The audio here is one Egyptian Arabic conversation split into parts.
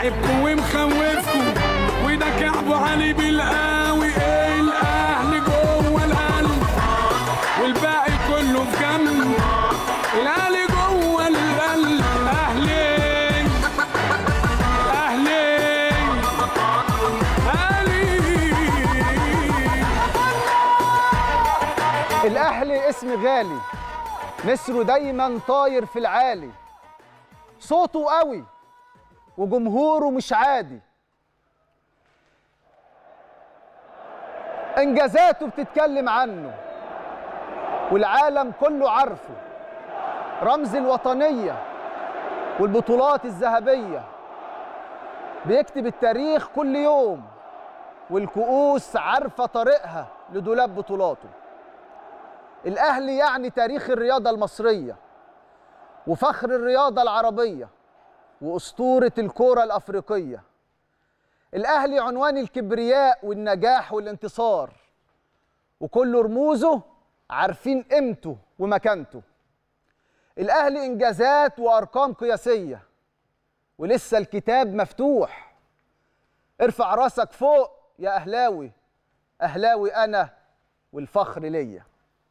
لاعبكم ومخوفكم وده كعبه علي بالقاوي ايه الاهلي جوه القلب والباقي كله في جنب الاهلي جوه القلب اهلي اهلي اهلي الاهلي اسم غالي نسره دايما طاير في العالي صوته قوي وجمهوره مش عادي انجازاته بتتكلم عنه والعالم كله عارفه رمز الوطنيه والبطولات الذهبيه بيكتب التاريخ كل يوم والكؤوس عارفه طريقها لدولاب بطولاته الاهلي يعني تاريخ الرياضه المصريه وفخر الرياضه العربيه واسطوره الكره الافريقيه الاهلي عنوان الكبرياء والنجاح والانتصار وكل رموزه عارفين قيمته ومكانته الاهلي انجازات وارقام قياسيه ولسه الكتاب مفتوح ارفع راسك فوق يا اهلاوي اهلاوي انا والفخر ليا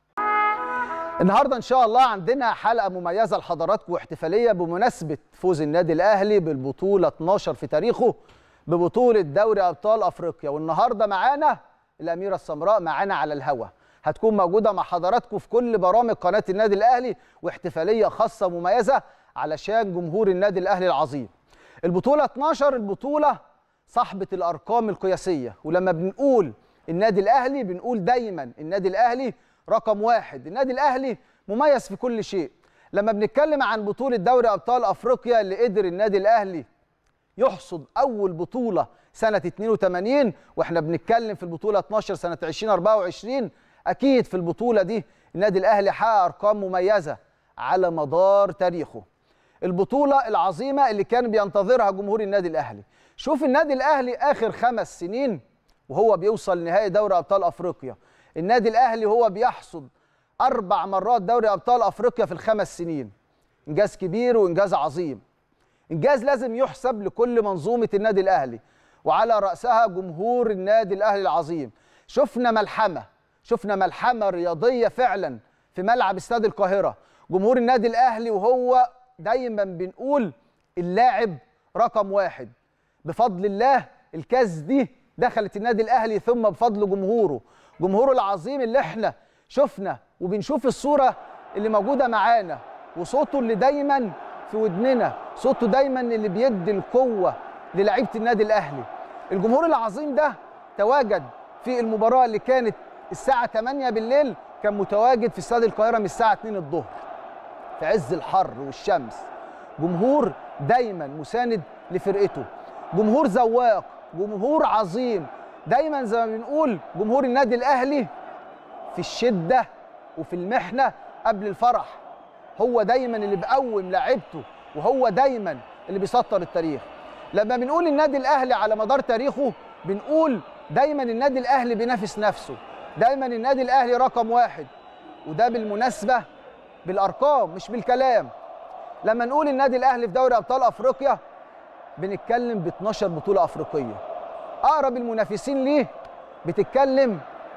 النهارده ان شاء الله عندنا حلقه مميزه لحضراتكم واحتفاليه بمناسبه فوز النادي الاهلي بالبطوله 12 في تاريخه ببطوله دوري ابطال افريقيا والنهارده معانا الاميره السمراء معانا على الهوا هتكون موجوده مع حضراتكم في كل برامج قناه النادي الاهلي واحتفاليه خاصه مميزه علشان جمهور النادي الاهلي العظيم البطوله 12 البطوله صاحبه الارقام القياسيه ولما بنقول النادي الاهلي بنقول دايما النادي الاهلي رقم واحد النادي الاهلي مميز في كل شيء لما بنتكلم عن بطوله دوري ابطال افريقيا اللي قدر النادي الاهلي يحصد اول بطوله سنه 82 واحنا بنتكلم في البطوله 12 سنه 2024 اكيد في البطوله دي النادي الاهلي حقق ارقام مميزه على مدار تاريخه البطوله العظيمه اللي كان بينتظرها جمهور النادي الاهلي شوف النادي الاهلي اخر خمس سنين وهو بيوصل نهائي دوري ابطال افريقيا النادي الاهلي هو بيحصد اربع مرات دوري ابطال افريقيا في الخمس سنين انجاز كبير وانجاز عظيم انجاز لازم يحسب لكل منظومه النادي الاهلي وعلى راسها جمهور النادي الاهلي العظيم شفنا ملحمه شفنا ملحمه رياضيه فعلا في ملعب استاد القاهره جمهور النادي الاهلي وهو دايما بنقول اللاعب رقم واحد بفضل الله الكاس دي دخلت النادي الاهلي ثم بفضل جمهوره جمهوره العظيم اللي احنا شفنا وبنشوف الصوره اللي موجوده معانا وصوته اللي دايما في ودننا صوته دايما اللي بيدي القوه للعيبه النادي الاهلي الجمهور العظيم ده تواجد في المباراه اللي كانت الساعه 8 بالليل كان متواجد في استاد القاهره من الساعه 2 الظهر في عز الحر والشمس جمهور دايما مساند لفرقته جمهور ذواق جمهور عظيم دايما زي ما بنقول جمهور النادي الاهلي في الشده وفي المحنه قبل الفرح هو دايما اللي بيقوم لاعيبته وهو دايما اللي بيسطر التاريخ لما بنقول النادي الاهلي على مدار تاريخه بنقول دايما النادي الاهلي بينافس نفسه دايما النادي الاهلي رقم واحد وده بالمناسبه بالارقام مش بالكلام لما نقول النادي الاهلي في دوري ابطال افريقيا بنتكلم ب 12 بطوله افريقيه اقرب المنافسين ليه بتتكلم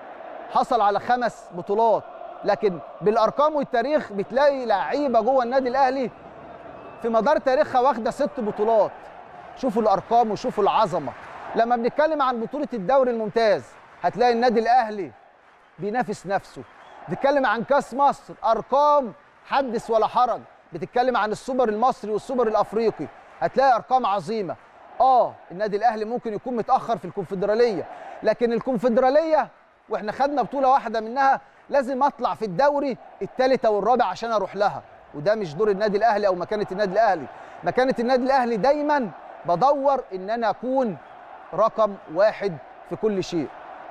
حصل على خمس بطولات لكن بالارقام والتاريخ بتلاقي لعيبه جوه النادي الاهلي في مدار تاريخها واخده ست بطولات شوفوا الارقام وشوفوا العظمه لما بنتكلم عن بطوله الدوري الممتاز هتلاقي النادي الاهلي بينافس نفسه بتتكلم عن كاس مصر ارقام حدث ولا حرج بتتكلم عن السوبر المصري والسوبر الافريقي هتلاقي ارقام عظيمه اه النادي الاهلي ممكن يكون متاخر في الكونفدراليه لكن الكونفدراليه واحنا خدنا بطوله واحده منها لازم اطلع في الدوري الثالث او الرابع عشان اروح لها وده مش دور النادي الاهلي او مكانه النادي الاهلي مكانه النادي الاهلي دايما بدور ان انا اكون رقم واحد في كل شيء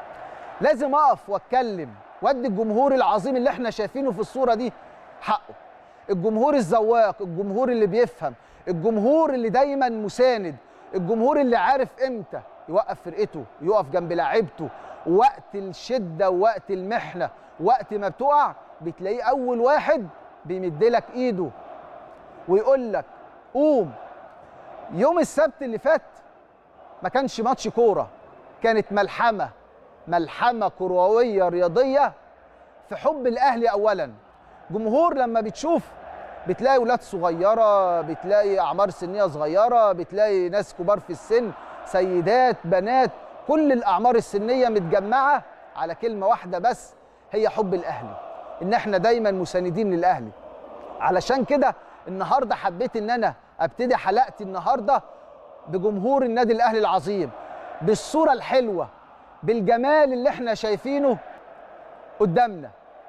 لازم اقف واتكلم وادي الجمهور العظيم اللي احنا شايفينه في الصوره دي حقه الجمهور الذواق الجمهور اللي بيفهم الجمهور اللي دايما مساند الجمهور اللي عارف امتى يوقف فرقته يقف جنب لاعيبته وقت الشده ووقت المحنه وقت ما بتقع بتلاقيه اول واحد بيمد لك ايده ويقول لك قوم يوم السبت اللي فات ما كانش ماتش كوره كانت ملحمه ملحمه كرويه رياضيه في حب الاهلي اولا جمهور لما بتشوف بتلاقي ولاد صغيره بتلاقي اعمار سنيه صغيره بتلاقي ناس كبار في السن سيدات بنات كل الاعمار السنيه متجمعه على كلمه واحده بس هي حب الاهلي ان احنا دايما مساندين للاهلي علشان كده النهارده حبيت ان انا ابتدي حلقتي النهارده بجمهور النادي الاهلي العظيم بالصوره الحلوه بالجمال اللي احنا شايفينه قدامنا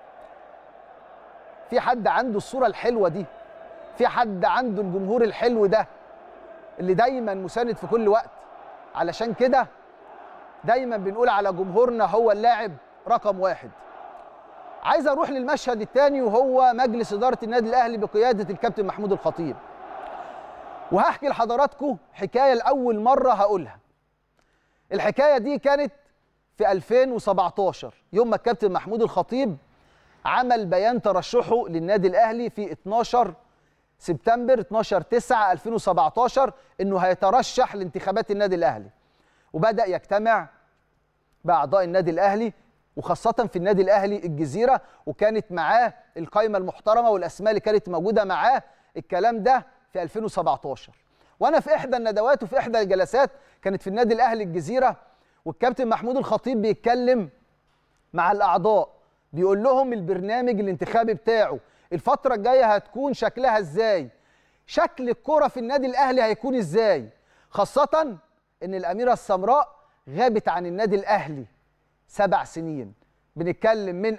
في حد عنده الصوره الحلوه دي في حد عنده الجمهور الحلو ده اللي دايما مساند في كل وقت علشان كده دايما بنقول على جمهورنا هو اللاعب رقم واحد عايز اروح للمشهد الثاني وهو مجلس اداره النادي الاهلي بقياده الكابتن محمود الخطيب وهحكي لحضراتكم حكايه لاول مره هقولها الحكايه دي كانت في 2017 يوم ما الكابتن محمود الخطيب عمل بيان ترشحه للنادي الاهلي في 12 سبتمبر 12 9 2017 انه هيترشح لانتخابات النادي الاهلي وبدا يجتمع باعضاء النادي الاهلي وخاصه في النادي الاهلي الجزيره وكانت معاه القائمه المحترمه والاسماء اللي كانت موجوده معاه الكلام ده في 2017 وانا في احدى الندوات وفي احدى الجلسات كانت في النادي الاهلي الجزيره والكابتن محمود الخطيب بيتكلم مع الاعضاء بيقول لهم البرنامج الانتخابي بتاعه الفتره الجايه هتكون شكلها ازاي شكل الكره في النادي الاهلي هيكون ازاي خاصه ان الاميره السمراء غابت عن النادي الاهلي سبع سنين بنتكلم من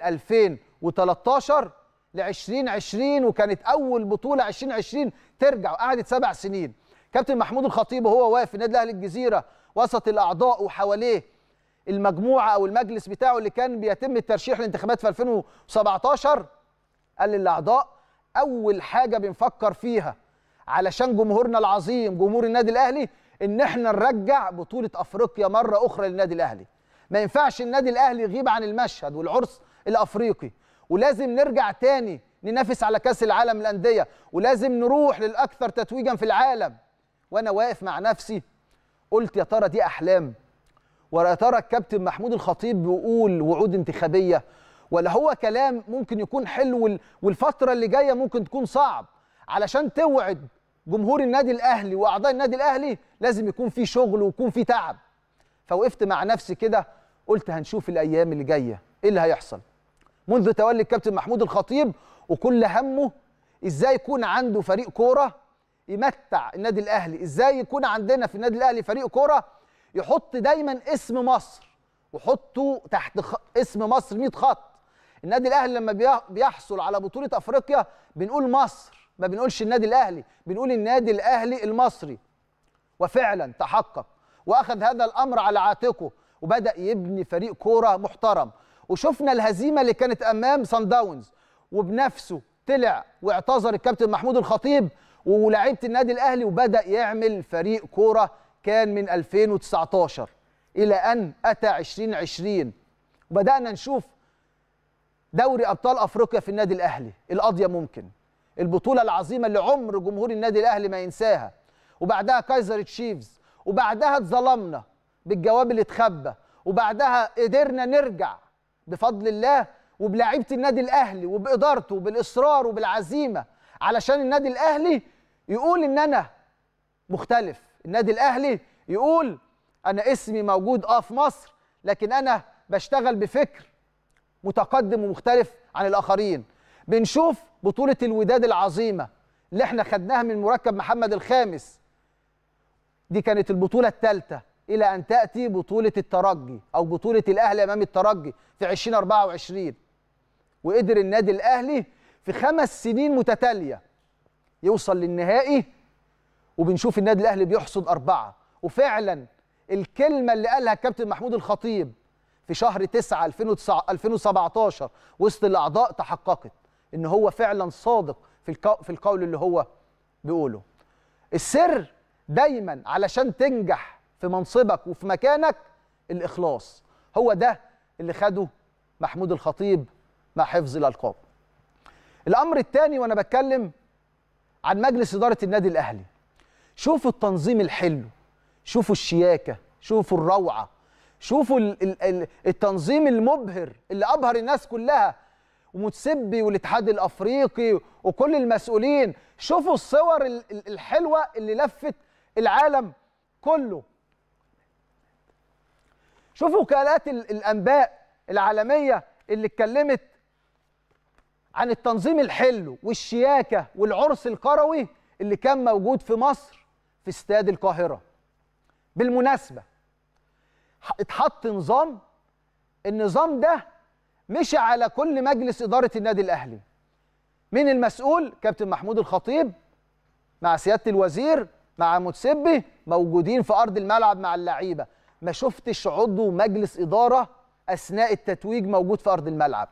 2013 ل 2020 وكانت اول بطوله 2020 ترجع وقعدت سبع سنين كابتن محمود الخطيب وهو واقف في النادي الاهلي الجزيره وسط الاعضاء وحواليه المجموعه او المجلس بتاعه اللي كان بيتم الترشيح للانتخابات في 2017 قال للاعضاء اول حاجه بنفكر فيها علشان جمهورنا العظيم جمهور النادي الاهلي ان احنا نرجع بطوله افريقيا مره اخرى للنادي الاهلي ما ينفعش النادي الاهلي يغيب عن المشهد والعرس الافريقي ولازم نرجع تاني ننافس على كاس العالم للانديه ولازم نروح للاكثر تتويجا في العالم وانا واقف مع نفسي قلت يا ترى دي احلام ولا يا ترى الكابتن محمود الخطيب بيقول وعود انتخابيه ولا هو كلام ممكن يكون حلو والفتره اللي جايه ممكن تكون صعب علشان توعد جمهور النادي الاهلي واعضاء النادي الاهلي لازم يكون في شغل ويكون في تعب فوقفت مع نفسي كده قلت هنشوف الايام اللي جايه ايه اللي هيحصل منذ تولي الكابتن محمود الخطيب وكل همه ازاي يكون عنده فريق كوره يمتع النادي الاهلي ازاي يكون عندنا في النادي الاهلي فريق كوره يحط دايما اسم مصر وحطه تحت خ... اسم مصر 100 خط النادي الاهلي لما بيحصل على بطوله افريقيا بنقول مصر ما بنقولش النادي الاهلي بنقول النادي الاهلي المصري وفعلا تحقق واخذ هذا الامر على عاتقه وبدا يبني فريق كوره محترم وشفنا الهزيمه اللي كانت امام سان داونز وبنفسه طلع واعتذر الكابتن محمود الخطيب ولاعيبه النادي الاهلي وبدا يعمل فريق كوره كان من 2019 الى ان اتى 2020 وبدانا نشوف دوري ابطال افريقيا في النادي الاهلي القضيه ممكن البطوله العظيمه اللي عمر جمهور النادي الاهلي ما ينساها وبعدها كايزر تشيفز وبعدها اتظلمنا بالجواب اللي اتخبى وبعدها قدرنا نرجع بفضل الله وبلاعيبه النادي الاهلي وبادارته وبالاصرار وبالعزيمه علشان النادي الاهلي يقول ان انا مختلف النادي الاهلي يقول انا اسمي موجود اه في مصر لكن انا بشتغل بفكر متقدم ومختلف عن الاخرين بنشوف بطوله الوداد العظيمه اللي احنا خدناها من مركب محمد الخامس دي كانت البطوله الثالثه الى ان تاتي بطوله الترجي او بطوله الاهلي امام الترجي في 2024 وقدر النادي الاهلي في خمس سنين متتاليه يوصل للنهائي وبنشوف النادي الاهلي بيحصد اربعه وفعلا الكلمه اللي قالها الكابتن محمود الخطيب في شهر 9 2017 وسط الاعضاء تحققت ان هو فعلا صادق في في القول اللي هو بيقوله السر دايما علشان تنجح في منصبك وفي مكانك الاخلاص هو ده اللي خده محمود الخطيب مع حفظ الالقاب الامر الثاني وانا بتكلم عن مجلس اداره النادي الاهلي شوفوا التنظيم الحلو شوفوا الشياكه شوفوا الروعه شوفوا ال- ال- ال- التنظيم المبهر اللي ابهر الناس كلها ومتسبي والاتحاد الافريقي وكل المسؤولين شوفوا الصور ال- ال- الحلوه اللي لفت العالم كله شوفوا وكالات ال- الانباء العالميه اللي اتكلمت عن التنظيم الحلو والشياكه والعرس الكروي اللي كان موجود في مصر في استاد القاهره بالمناسبه ح- اتحط نظام النظام ده مشي على كل مجلس اداره النادي الاهلي مين المسؤول كابتن محمود الخطيب مع سياده الوزير مع متسبي موجودين في ارض الملعب مع اللعيبه ما شفتش عضو مجلس اداره اثناء التتويج موجود في ارض الملعب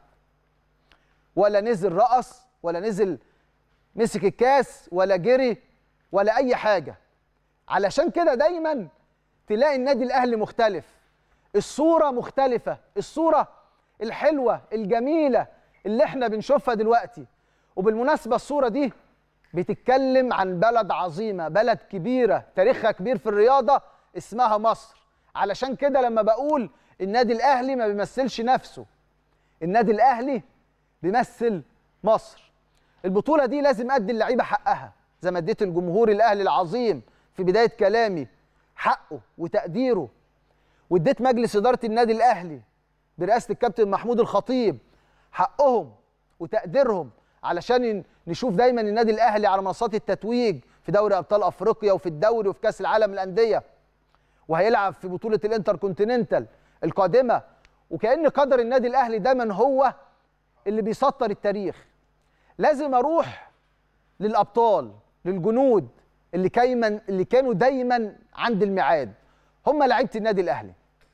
ولا نزل رقص ولا نزل مسك الكاس ولا جري ولا اي حاجه علشان كده دايما تلاقي النادي الاهلي مختلف الصوره مختلفه الصوره الحلوه الجميله اللي احنا بنشوفها دلوقتي وبالمناسبه الصوره دي بتتكلم عن بلد عظيمه بلد كبيره تاريخها كبير في الرياضه اسمها مصر علشان كده لما بقول النادي الاهلي ما بيمثلش نفسه النادي الاهلي بيمثل مصر البطوله دي لازم ادي اللعيبه حقها زي ما اديت الجمهور الاهلي العظيم في بدايه كلامي حقه وتقديره واديت مجلس اداره النادي الاهلي برئاسه الكابتن محمود الخطيب حقهم وتقديرهم علشان نشوف دايما النادي الاهلي على منصات التتويج في دوري ابطال افريقيا وفي الدوري وفي كاس العالم للانديه وهيلعب في بطوله الانتر كونتيننتال القادمه وكان قدر النادي الاهلي دايما هو اللي بيسطر التاريخ لازم اروح للابطال للجنود اللي كايما اللي كانوا دايما عند الميعاد هم لعيبه النادي الاهلي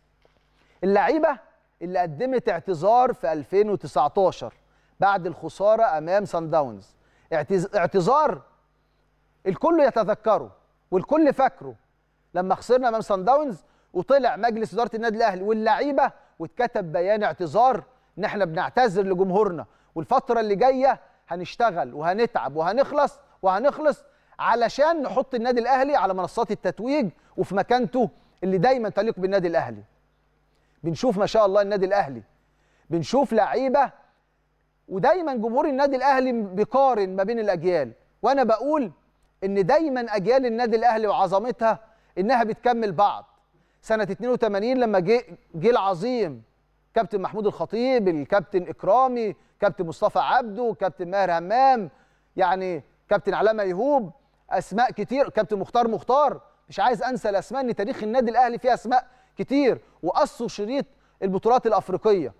اللعيبه اللي قدمت اعتذار في 2019 بعد الخساره امام سان داونز اعتز- اعتذار الكل يتذكره والكل فاكره لما خسرنا امام سان داونز وطلع مجلس اداره النادي الاهلي واللعيبه واتكتب بيان اعتذار ان احنا بنعتذر لجمهورنا والفتره اللي جايه هنشتغل وهنتعب وهنخلص وهنخلص علشان نحط النادي الاهلي على منصات التتويج وفي مكانته اللي دايما تليق بالنادي الاهلي بنشوف ما شاء الله النادي الاهلي بنشوف لعيبه ودايما جمهور النادي الاهلي بيقارن ما بين الاجيال وانا بقول ان دايما اجيال النادي الاهلي وعظمتها انها بتكمل بعض سنه 82 لما جه جيل عظيم كابتن محمود الخطيب الكابتن اكرامي كابتن مصطفى عبده كابتن ماهر همام يعني كابتن علاء ميهوب اسماء كتير كابتن مختار مختار مش عايز انسى الاسماء ان تاريخ النادي الاهلي فيه اسماء كتير وقصوا شريط البطولات الافريقيه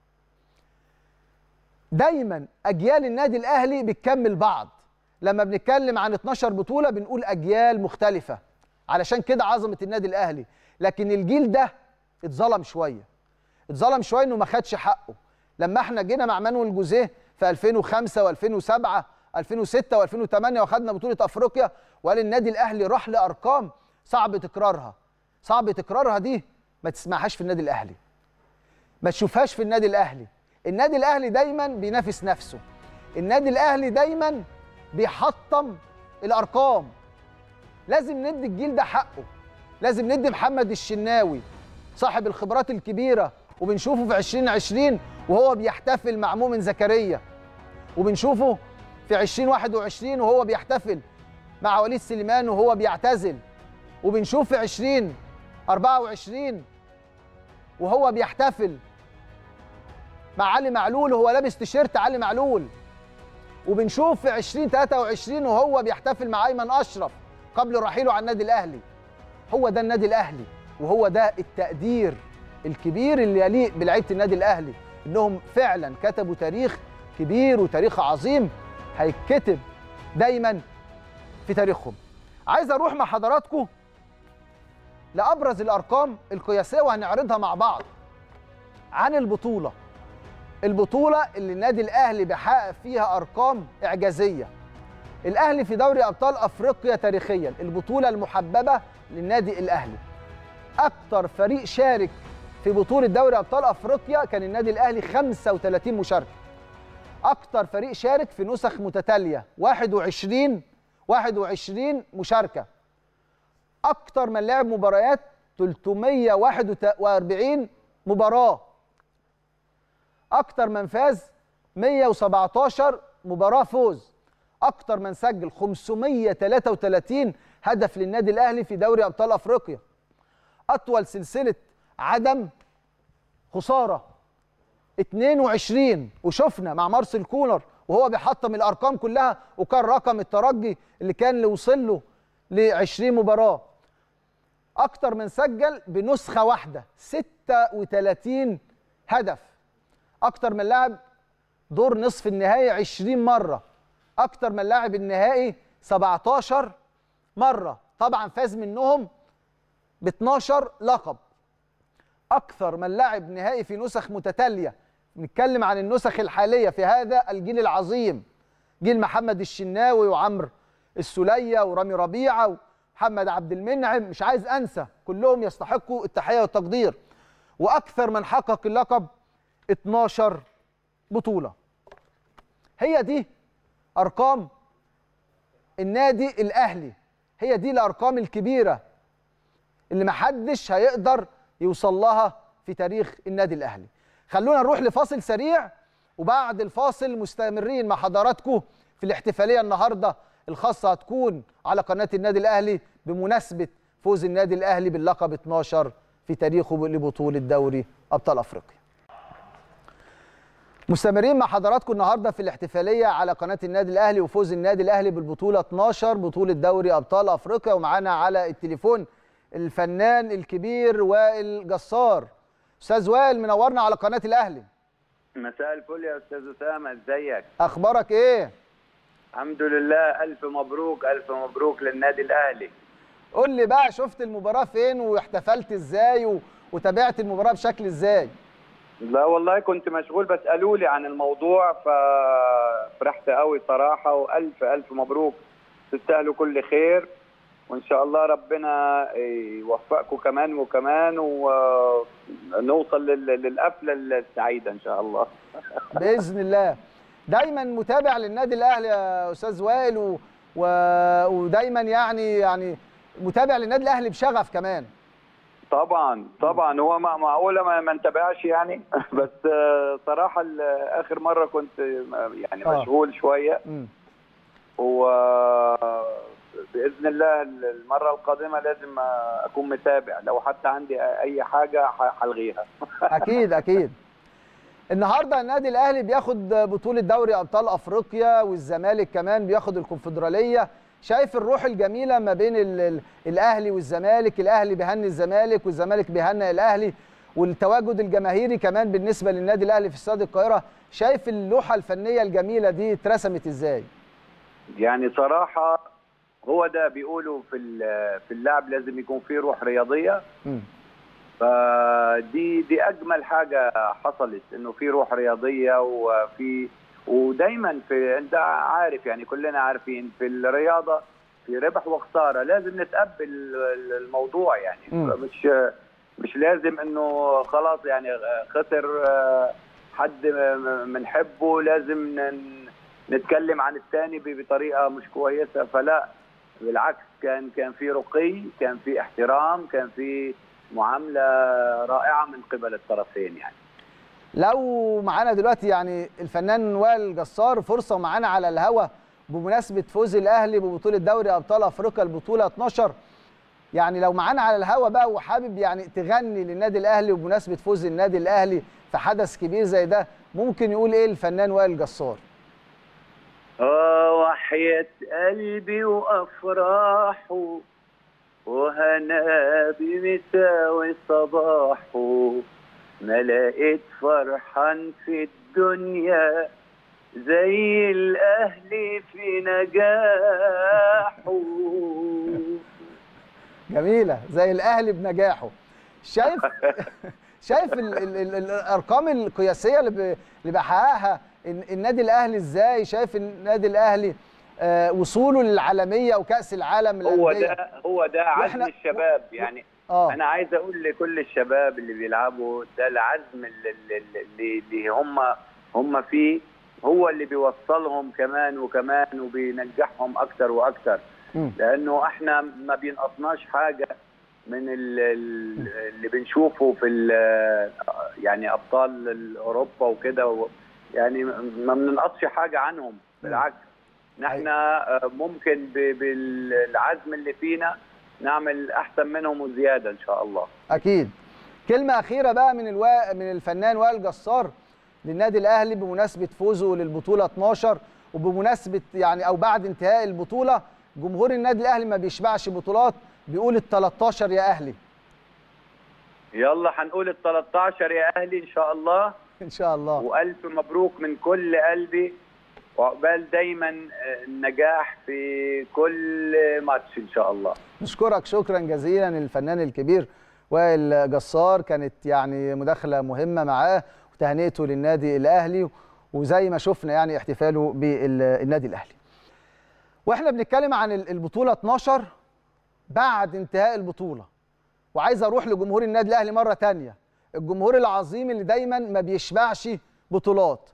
دايما اجيال النادي الاهلي بتكمل بعض لما بنتكلم عن 12 بطوله بنقول اجيال مختلفه علشان كده عظمه النادي الاهلي لكن الجيل ده اتظلم شويه اتظلم شويه انه ما خدش حقه لما احنا جينا مع مانويل جوزيه في 2005 و2007 2006 و2008 واخدنا بطوله افريقيا وقال النادي الاهلي راح لارقام صعب تكرارها صعب تكرارها دي ما تسمعهاش في النادي الاهلي ما تشوفهاش في النادي الاهلي النادي الاهلي دايما بينافس نفسه النادي الاهلي دايما بيحطم الارقام لازم ندي الجيل ده حقه لازم ندي محمد الشناوي صاحب الخبرات الكبيره وبنشوفه في 2020 وهو بيحتفل مع مؤمن زكريا وبنشوفه في 2021 وهو بيحتفل مع وليد سليمان وهو بيعتزل وبنشوف في 2024 وهو بيحتفل مع علي معلول وهو لابس تيشيرت علي معلول وبنشوف في 2023 وهو بيحتفل مع ايمن اشرف قبل رحيله عن النادي الاهلي هو ده النادي الاهلي وهو ده التقدير الكبير اللي يليق بلعيبه النادي الاهلي انهم فعلا كتبوا تاريخ كبير وتاريخ عظيم هيتكتب دايما في تاريخهم عايز اروح مع حضراتكم لابرز الارقام القياسيه وهنعرضها مع بعض عن البطوله البطوله اللي النادي الاهلي بيحقق فيها ارقام اعجازيه الاهلي في دوري ابطال افريقيا تاريخيا البطوله المحببه للنادي الاهلي اكتر فريق شارك في بطوله دوري ابطال افريقيا كان النادي الاهلي 35 مشاركه اكتر فريق شارك في نسخ متتاليه 21 21 مشاركه اكتر من لعب مباريات 341 مباراه اكتر من فاز 117 مباراه فوز اكتر من سجل 533 هدف للنادي الاهلي في دوري ابطال افريقيا اطول سلسله عدم خساره 22 وشفنا مع مارسيل كولر وهو بيحطم الارقام كلها وكان رقم الترجي اللي كان اللي وصل له ل 20 مباراه اكتر من سجل بنسخه واحده 36 هدف اكتر من لاعب دور نصف النهائي 20 مره اكتر من لاعب النهائي 17 مره طبعا فاز منهم ب 12 لقب اكثر من لاعب نهائي في نسخ متتاليه نتكلم عن النسخ الحاليه في هذا الجيل العظيم جيل محمد الشناوي وعمرو السوليه ورامي ربيعه ومحمد عبد المنعم مش عايز انسى كلهم يستحقوا التحيه والتقدير واكثر من حقق اللقب 12 بطوله هي دي ارقام النادي الاهلي هي دي الارقام الكبيره اللي محدش هيقدر يوصل لها في تاريخ النادي الاهلي خلونا نروح لفاصل سريع وبعد الفاصل مستمرين مع حضراتكم في الاحتفاليه النهارده الخاصه هتكون على قناه النادي الاهلي بمناسبه فوز النادي الاهلي باللقب 12 في تاريخه لبطوله دوري ابطال افريقيا مستمرين مع حضراتكم النهارده في الاحتفاليه على قناه النادي الاهلي وفوز النادي الاهلي بالبطوله 12 بطوله دوري ابطال افريقيا ومعانا على التليفون الفنان الكبير وائل جسار استاذ وائل منورنا على قناه الاهلي مساء الفل يا استاذ اسامه ازيك اخبارك ايه الحمد لله الف مبروك الف مبروك للنادي الاهلي قول لي بقى شفت المباراه فين واحتفلت ازاي و... وتابعت المباراه بشكل ازاي لا والله كنت مشغول بس قالوا لي عن الموضوع ففرحت قوي صراحه والف الف مبروك تستاهلوا كل خير وان شاء الله ربنا يوفقكم كمان وكمان ونوصل للقفله السعيده ان شاء الله باذن الله دايما متابع للنادي الاهلي يا استاذ وائل و... و... ودايما يعني يعني متابع للنادي الاهلي بشغف كمان طبعا طبعا هو معقوله ما, ما انتبهش يعني بس صراحه اخر مره كنت يعني مشغول شويه و باذن الله المره القادمه لازم اكون متابع لو حتى عندي اي حاجه هلغيها اكيد اكيد النهارده النادي الاهلي بياخد بطوله دوري ابطال افريقيا والزمالك كمان بياخد الكونفدراليه شايف الروح الجميله ما بين ال ال الاهلي والزمالك الاهلي بيهني الزمالك والزمالك بيهنئ الاهلي والتواجد الجماهيري كمان بالنسبه للنادي الاهلي في استاد القاهره شايف اللوحه الفنيه الجميله دي اترسمت ازاي يعني صراحه هو ده بيقولوا في في اللعب لازم يكون فيه روح رياضيه م. فدي دي اجمل حاجه حصلت انه في روح رياضيه وفي ودايما في انت عارف يعني كلنا عارفين في الرياضه في ربح وخساره لازم نتقبل الموضوع يعني م. مش مش لازم انه خلاص يعني خسر حد بنحبه لازم نتكلم عن الثاني بطريقه مش كويسه فلا بالعكس كان كان في رقي كان في احترام كان في معامله رائعه من قبل الطرفين يعني لو معانا دلوقتي يعني الفنان وائل جسار فرصه معانا على الهوا بمناسبه فوز الاهلي ببطوله دوري ابطال افريقيا البطوله 12 يعني لو معانا على الهوا بقى وحابب يعني تغني للنادي الاهلي وبمناسبه فوز النادي الاهلي في حدث كبير زي ده ممكن يقول ايه الفنان وائل جسار اه وحياة قلبي وافراحه وهنا بمساوي صباحه ما لقيت فرحان في الدنيا زي الاهلي في نجاحه جميله زي الاهلي بنجاحه شايف شايف ال ال ال الارقام القياسيه اللي اللي بيحققها النادي الاهلي ازاي شايف النادي الاهلي آه وصوله للعالميه وكاس العالم هو ده هو ده عزم وإحنا- الشباب يعني آه. انا عايز اقول لكل الشباب اللي بيلعبوا ده العزم اللي, اللي, اللي هم هم فيه هو اللي بيوصلهم كمان وكمان وبينجحهم اكتر واكتر مم. لانه احنا ما بينقصناش حاجه من ال- ال- اللي بنشوفه في ال- يعني ابطال اوروبا وكده و- يعني ما بننقصش حاجه عنهم بالعكس نحن آه، ممكن ب- بالعزم اللي فينا نعمل احسن منهم وزياده ان شاء الله اكيد كلمه اخيره بقى من الوا... من الفنان وائل جسار للنادي الاهلي بمناسبه فوزه للبطوله 12 وبمناسبه يعني او بعد انتهاء البطوله جمهور النادي الاهلي ما بيشبعش بطولات بيقول ال 13 يا اهلي يلا هنقول ال 13 يا اهلي ان شاء الله ان شاء الله والف مبروك من كل قلبي وعقبال دايما آه، النجاح في كل ماتش ان شاء الله نشكرك شكرا جزيلا الفنان الكبير وائل جسار كانت يعني مداخله مهمه معاه وتهنئته للنادي الاهلي وزي ما شفنا يعني احتفاله بالنادي الاهلي واحنا بنتكلم عن البطوله 12 بعد انتهاء البطوله وعايز اروح لجمهور النادي الاهلي مره تانية الجمهور العظيم اللي دايما ما بيشبعش بطولات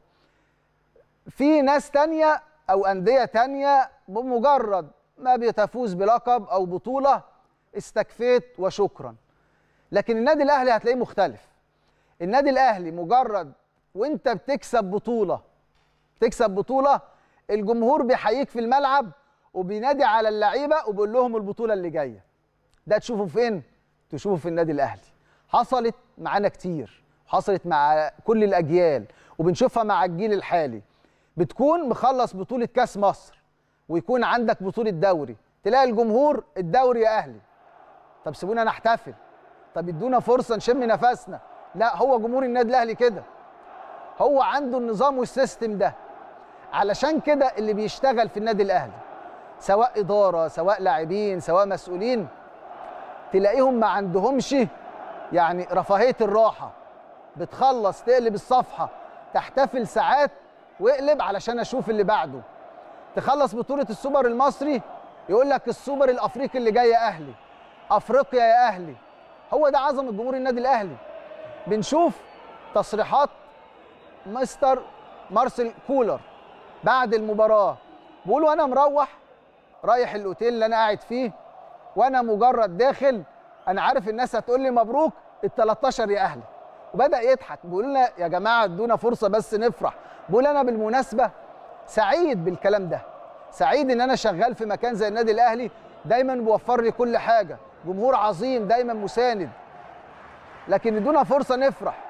في ناس تانية او انديه تانية بمجرد ما بتفوز بلقب او بطوله استكفيت وشكرا لكن النادي الاهلي هتلاقيه مختلف النادي الاهلي مجرد وانت بتكسب بطوله تكسب بطوله الجمهور بيحييك في الملعب وبينادي على اللعيبه وبيقول لهم البطوله اللي جايه ده تشوفه فين تشوفه في النادي الاهلي حصلت معانا كتير حصلت مع كل الاجيال وبنشوفها مع الجيل الحالي بتكون مخلص بطوله كاس مصر ويكون عندك بطوله دوري تلاقي الجمهور الدوري يا اهلي طب سيبونا نحتفل طب ادونا فرصه نشم نفسنا لا هو جمهور النادي الاهلي كده هو عنده النظام والسيستم ده علشان كده اللي بيشتغل في النادي الاهلي سواء اداره سواء لاعبين سواء مسؤولين تلاقيهم ما عندهمش يعني رفاهيه الراحه بتخلص تقلب الصفحه تحتفل ساعات واقلب علشان اشوف اللي بعده تخلص بطوله السوبر المصري يقول لك السوبر الافريقي اللي جاي يا اهلي افريقيا يا اهلي هو ده عظمه جمهور النادي الاهلي بنشوف تصريحات مستر مارسيل كولر بعد المباراه بيقولوا انا مروح رايح الاوتيل اللي انا قاعد فيه وانا مجرد داخل انا عارف الناس هتقول لي مبروك ال 13 يا اهلي وبدا يضحك بيقول لنا يا جماعه ادونا فرصه بس نفرح بيقول انا بالمناسبه سعيد بالكلام ده سعيد ان انا شغال في مكان زي النادي الاهلي دايما بيوفر لي كل حاجه جمهور عظيم دايما مساند لكن ادونا فرصه نفرح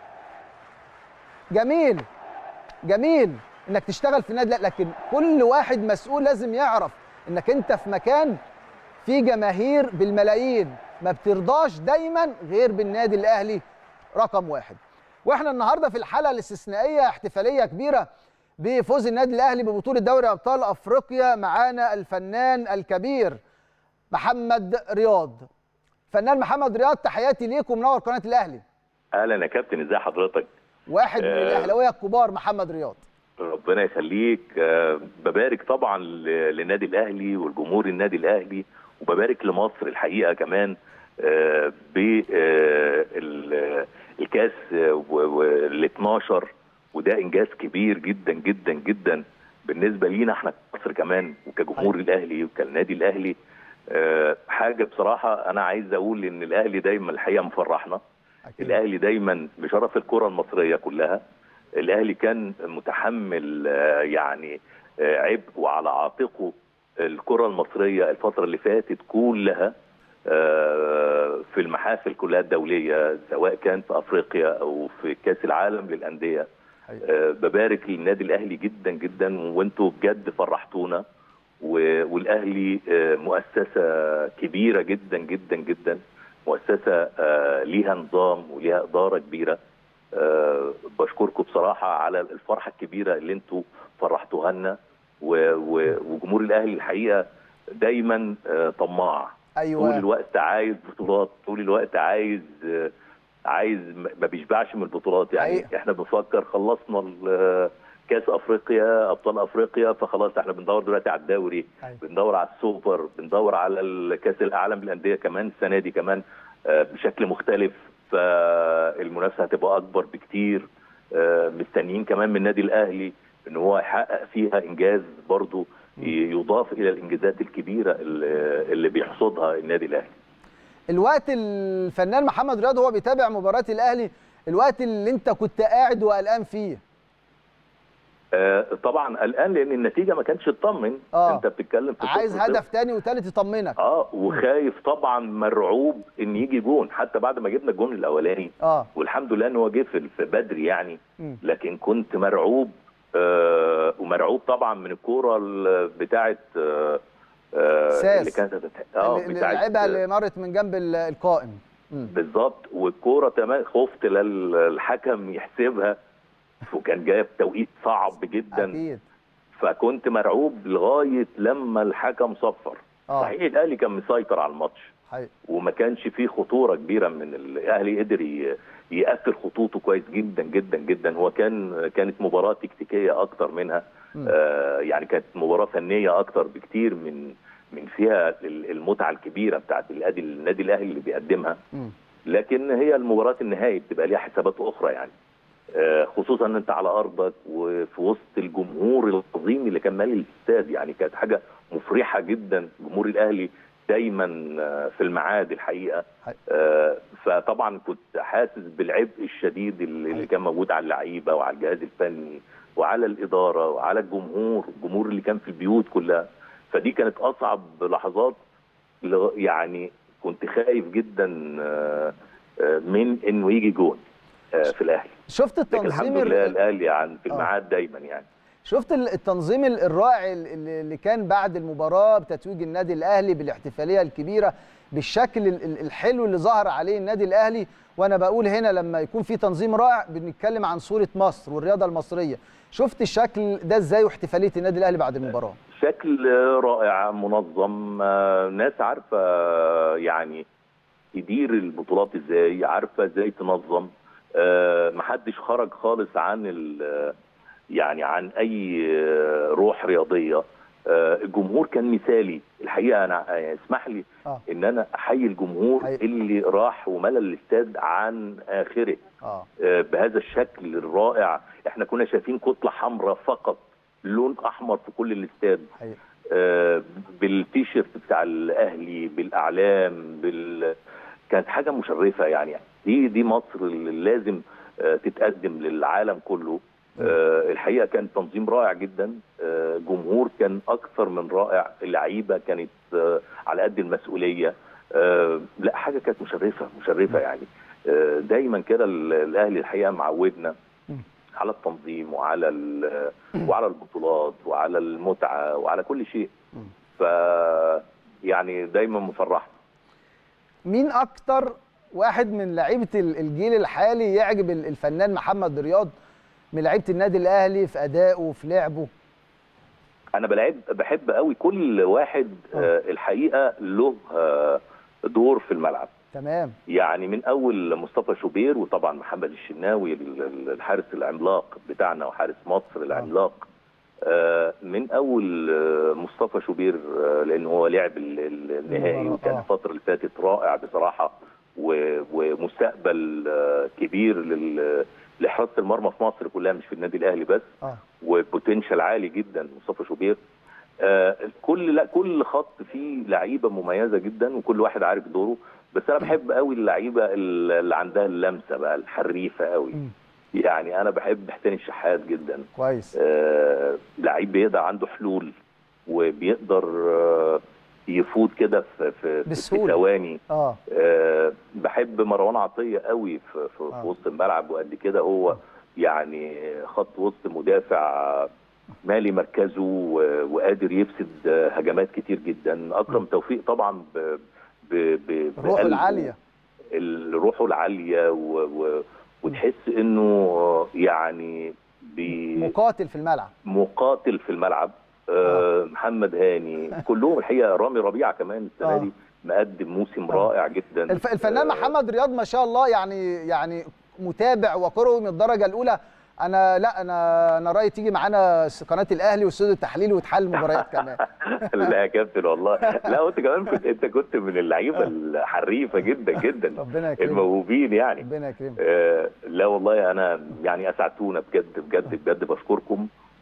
جميل جميل انك تشتغل في النادي لكن كل واحد مسؤول لازم يعرف انك انت في مكان فيه جماهير بالملايين ما بترضاش دايما غير بالنادي الاهلي رقم واحد واحنا النهارده في الحلقه الاستثنائيه احتفاليه كبيره بفوز النادي الاهلي ببطوله دوري ابطال افريقيا معانا الفنان الكبير محمد رياض فنان محمد رياض تحياتي ليك ومنور قناه الاهلي اهلا يا كابتن ازي حضرتك واحد من آه. الاهلاويه الكبار محمد رياض ربنا يخليك آه، ببارك طبعا ل- للنادي الاهلي والجمهور النادي الاهلي وببارك لمصر الحقيقه كمان بالكاس وال 12 وده انجاز كبير جدا جدا جدا بالنسبه لينا احنا كمصر كمان وكجمهور الاهلي وكالنادي الاهلي آه، حاجه بصراحه انا عايز اقول ان الاهلي دايما الحقيقه مفرحنا أكيد. الاهلي دايما بشرف الكره المصريه كلها الاهلي كان متحمل آه، يعني آه، عبء وعلى عاتقه الكره المصريه الفتره اللي فاتت كلها آه، في المحافل كلها الدوليه سواء كان في افريقيا او في كاس العالم للانديه حقيقي. آه، ببارك للنادي الاهلي جدا جدا وانتوا بجد فرحتونا و- والاهلي آه، مؤسسه كبيره جدا جدا جدا مؤسسه آه، ليها نظام وليها اداره كبيره آه، بشكركم بصراحه على الفرحه الكبيره اللي انتوا فرحتوها لنا و- و- وجمهور الاهلي الحقيقه دايما آه، طماع طول ايوه الوقت عايز بطولات طول الوقت عايز آه، عايز ما بيشبعش من البطولات يعني حقيقة. احنا بنفكر خلصنا ال- كاس افريقيا ابطال افريقيا فخلاص احنا بندور دلوقتي على الدوري أيوة. بندور على السوبر بندور على الكاس العالم للانديه كمان السنه دي كمان آه، بشكل مختلف فالمنافسه هتبقى اكبر بكتير آه، مستنيين كمان من النادي الاهلي ان هو يحقق فيها انجاز برضو ي- يضاف الى الانجازات الكبيره اللي اللي بيحصدها النادي الاهلي الوقت الفنان محمد رياض هو بيتابع مباراه الاهلي الوقت اللي انت كنت قاعد وقلقان فيه آه، طبعا قلقان لان النتيجه ما كانتش تطمن آه. انت بتتكلم في عايز صفر صفر. هدف تاني وتالت يطمنك اه وخايف طبعا مرعوب ان يجي جون حتى بعد ما جبنا الجون الاولاني اه والحمد لله ان هو جه في في بدري يعني مم. لكن كنت مرعوب آه ومرعوب طبعا من الكوره ال- بتاعه آه آه ساس. اللي كانت اه اللي بتاعه لعبها اللي مرت من جنب ال- القائم مم. بالظبط والكوره تمام خفت لل- الحكم يحسبها وكان جايه بتوقيت صعب جدا اكيد فكنت مرعوب لغايه لما الحكم صفر اه صحيح الاهلي كان مسيطر على الماتش حقيقي وما كانش فيه خطوره كبيره من الاهلي قدر ي- يقفل خطوطه كويس جدا جدا جدا هو كان كانت مباراه تكتيكيه اكتر منها مم. آه يعني كانت مباراه فنيه اكتر بكتير من من فيها ال- المتعه الكبيره بتاعت النادي النادي الاهلي اللي بيقدمها مم. لكن هي المباراه النهائي بتبقى ليها حسابات اخرى يعني آه، خصوصا ان انت على ارضك وفي وسط الجمهور العظيم اللي كان مالي الاستاد يعني كانت حاجه مفرحه جدا جمهور الاهلي دايما آه، في الميعاد الحقيقه حقيقي. آه، فطبعا كنت حاسس بالعبء الشديد اللي اللي حقيقي. كان موجود على اللعيبه وعلى الجهاز الفني وعلى الاداره وعلى الجمهور الجمهور اللي كان في البيوت كلها فدي كانت اصعب لحظات لغ- يعني كنت خايف جدا آه، آه، من انه يجي جون آه، في الاهلي شفت لكن التنظيم الحمد لله ال- الاهلي عن في آه. الميعاد دايما يعني شفت ال- التنظيم ال- الرائع ال- ال- اللي كان بعد المباراه بتتويج النادي الاهلي بالاحتفاليه الكبيره بالشكل ال- ال- الحلو اللي ظهر عليه النادي الاهلي وانا بقول هنا لما يكون في تنظيم رائع بنتكلم عن صوره مصر والرياضه المصريه شفت الشكل ده ازاي واحتفاليه النادي الاهلي بعد المباراه شكل رائع منظم آه، ناس عارفه آه، يعني تدير البطولات ازاي عارفه ازاي تنظم آه، محدش خرج خالص عن ال- يعني عن اي آه، روح رياضيه آه، الجمهور كان مثالي الحقيقه انا آه، اسمح لي اه ان انا احيي الجمهور حقيقي. اللي راح وملى الاستاد عن اخره اه آه، بهذا الشكل الرائع احنا كنا شايفين كتله حمراء فقط لون احمر في كل الاستاد حقيقي آه، بالتيشيرت بتاع الاهلي بالاعلام بال كانت حاجه مشرفه يعني دي دي مصر اللي لازم آه، تتقدم للعالم كله آه، الحقيقه كان تنظيم رائع جدا آه، جمهور كان اكثر من رائع اللعيبه كانت آه، على قد المسؤوليه آه، لا حاجه كانت مشرفه مشرفه يعني آه، دايما كده ال- الاهلي الحقيقه معودنا على التنظيم وعلى ال- وعلى البطولات وعلى المتعه وعلى كل شيء ف يعني دايما مفرحنا مين اكتر واحد من لعيبه ال- الجيل الحالي يعجب ال- الفنان محمد رياض من لعيبه النادي الاهلي في ادائه وفي لعبه انا بلعب بحب قوي كل واحد آه، الحقيقه له آه، دور في الملعب تمام يعني من اول مصطفى شوبير وطبعا محمد الشناوي ال- ال- الحارس العملاق بتاعنا وحارس مصر العملاق آه، من اول آه، مصطفى شوبير آه، لان هو لعب ال- ال- النهائي المباراة، وكان آه. الفتره اللي فاتت رائع بصراحه و- ومستقبل آه، كبير لل- لحراسه المرمى في مصر كلها مش في النادي الاهلي بس اه وبوتنشال عالي جدا مصطفى شوبير آه كل لا كل خط فيه لعيبه مميزه جدا وكل واحد عارف دوره بس انا بحب قوي اللعيبه اللي عندها اللمسه بقى الحريفه قوي مم. يعني انا بحب حسين الشحات جدا كويس آه لعيب بيقدر عنده حلول وبيقدر آه يفوت كده في في في بسهولة. ثواني اه آه، بحب مروان عطيه قوي في, في, آه. في وسط الملعب وقد كده هو يعني خط وسط مدافع مالي مركزه و- وقادر يفسد آه، هجمات كتير جدا اكرم توفيق طبعا ب ب ب الروح بقلبه، العاليه ال- روحه العاليه و و وتحس انه يعني بي مقاتل في الملعب مقاتل في الملعب آه محمد هاني كلهم الحقيقه رامي ربيعه كمان السنه آه. دي مقدم موسم آه. رائع جدا الف... الفنان آه، محمد رياض ما شاء الله يعني يعني متابع وكروي من الدرجه الاولى انا لا انا انا رايي تيجي معانا قناه الاهلي واستوديو التحليل وتحلل المباريات كمان لا يا كابتن والله لا وانت كمان كنت انت كنت من اللعيبه الحريفه جدا جدا ربنا يكرمك الموهوبين يعني ربنا يكرمك آه لا والله انا يعني اسعدتونا بجد بجد بجد بشكركم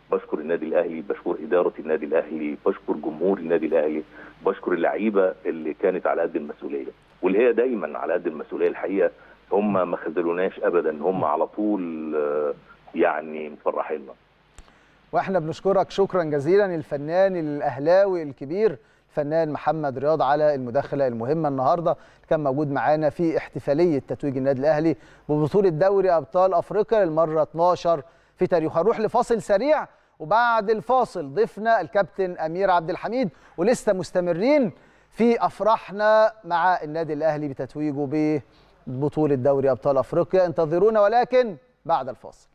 بشكر النادي الاهلي بشكر اداره النادي الاهلي بشكر جمهور النادي الاهلي بشكر اللعيبه اللي كانت على قد المسؤوليه واللي هي دايما على قد المسؤوليه الحقيقه هم ما خذلوناش ابدا هم على طول آه، يعني مفرحيننا واحنا بنشكرك شكرا جزيلا الفنان الاهلاوي الكبير الفنان محمد رياض على المداخله المهمه النهارده كان موجود معانا في احتفاليه تتويج النادي الاهلي ببطوله دوري ابطال افريقيا المره 12 في تاريخه هنروح لفاصل سريع وبعد الفاصل ضيفنا الكابتن امير عبد الحميد ولسه مستمرين في افراحنا مع النادي الاهلي بتتويجه ببطوله دوري ابطال افريقيا انتظرونا ولكن بعد الفاصل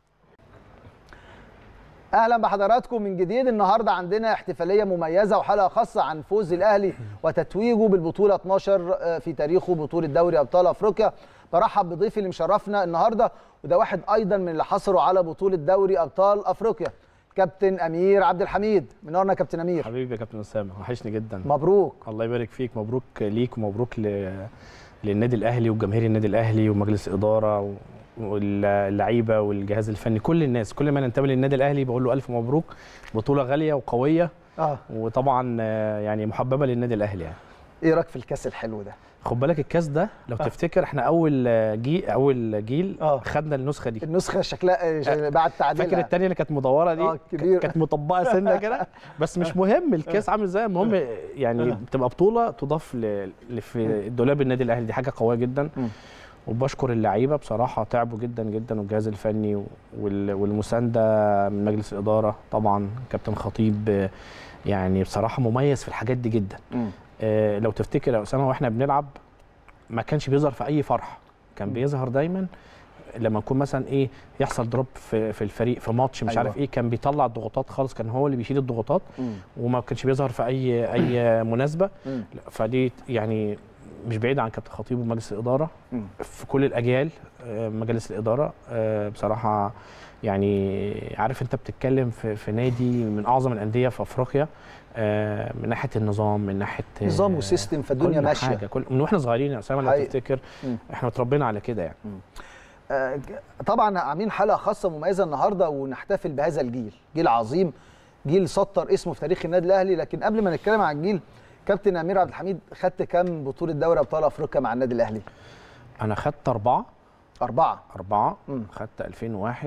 اهلا بحضراتكم من جديد النهارده عندنا احتفاليه مميزه وحلقه خاصه عن فوز الاهلي وتتويجه بالبطوله 12 في تاريخه بطوله دوري ابطال افريقيا برحب بضيفي اللي مشرفنا النهارده وده واحد ايضا من اللي حصلوا على بطوله دوري ابطال افريقيا كابتن امير عبد الحميد منورنا يا كابتن امير حبيبي يا كابتن اسامه وحشني جدا مبروك الله يبارك فيك مبروك ليك ومبروك ل... للنادي الاهلي وجماهير النادي الاهلي ومجلس الاداره و... واللعيبه والجهاز الفني كل الناس كل ما ننتمي للنادي الاهلي بقول له الف مبروك بطوله غاليه وقويه اه وطبعا آه، يعني محببه للنادي الاهلي يعني ايه رايك في الكاس الحلو ده خد بالك الكاس ده لو آه. تفتكر احنا اول آه، جيل اول جيل آه. خدنا النسخه دي النسخه شكلها آه، بعد تعديلها فاكر الثانيه اللي كانت مدوره دي آه، كبيرة. كانت مطبقه سنه كده بس مش مهم الكاس عامل ازاي المهم يعني بتبقى بطوله تضاف ل... ل- في دولاب النادي الاهلي دي حاجه قويه جدا مم. وبشكر اللعيبه بصراحه تعبوا جدا جدا والجهاز الفني وال... والمسانده من مجلس الاداره طبعا كابتن خطيب آه، يعني بصراحه مميز في الحاجات دي جدا مم. آه، لو تفتكر يا اسامه واحنا بنلعب ما كانش بيظهر في اي فرح كان مم. بيظهر دايما لما يكون مثلا ايه يحصل دروب في, في الفريق في ماتش مش أيوة. عارف ايه كان بيطلع الضغوطات خالص كان هو اللي بيشيل الضغوطات مم. وما كانش بيظهر في اي اي مناسبه مم. لا، فدي يعني مش بعيد عن كابتن خطيب ومجلس الاداره مم. في كل الاجيال آه، مجالس الاداره آه، بصراحه يعني عارف انت بتتكلم في, في نادي من اعظم الانديه في افريقيا آه، من ناحيه النظام من ناحيه آه، نظام وسيستم فالدنيا كل ماشيه حاجه كل من واحنا صغيرين يا اسامه لو حقيقي. تفتكر مم. احنا اتربينا على كده يعني آه، طبعا عاملين حلقه خاصه مميزه النهارده ونحتفل بهذا الجيل جيل عظيم جيل سطر اسمه في تاريخ النادي الاهلي لكن قبل ما نتكلم عن الجيل كابتن امير عبد الحميد خدت كام بطوله دوري ابطال افريقيا مع النادي الاهلي انا خدت اربعه اربعه اربعه مم. خدت 2001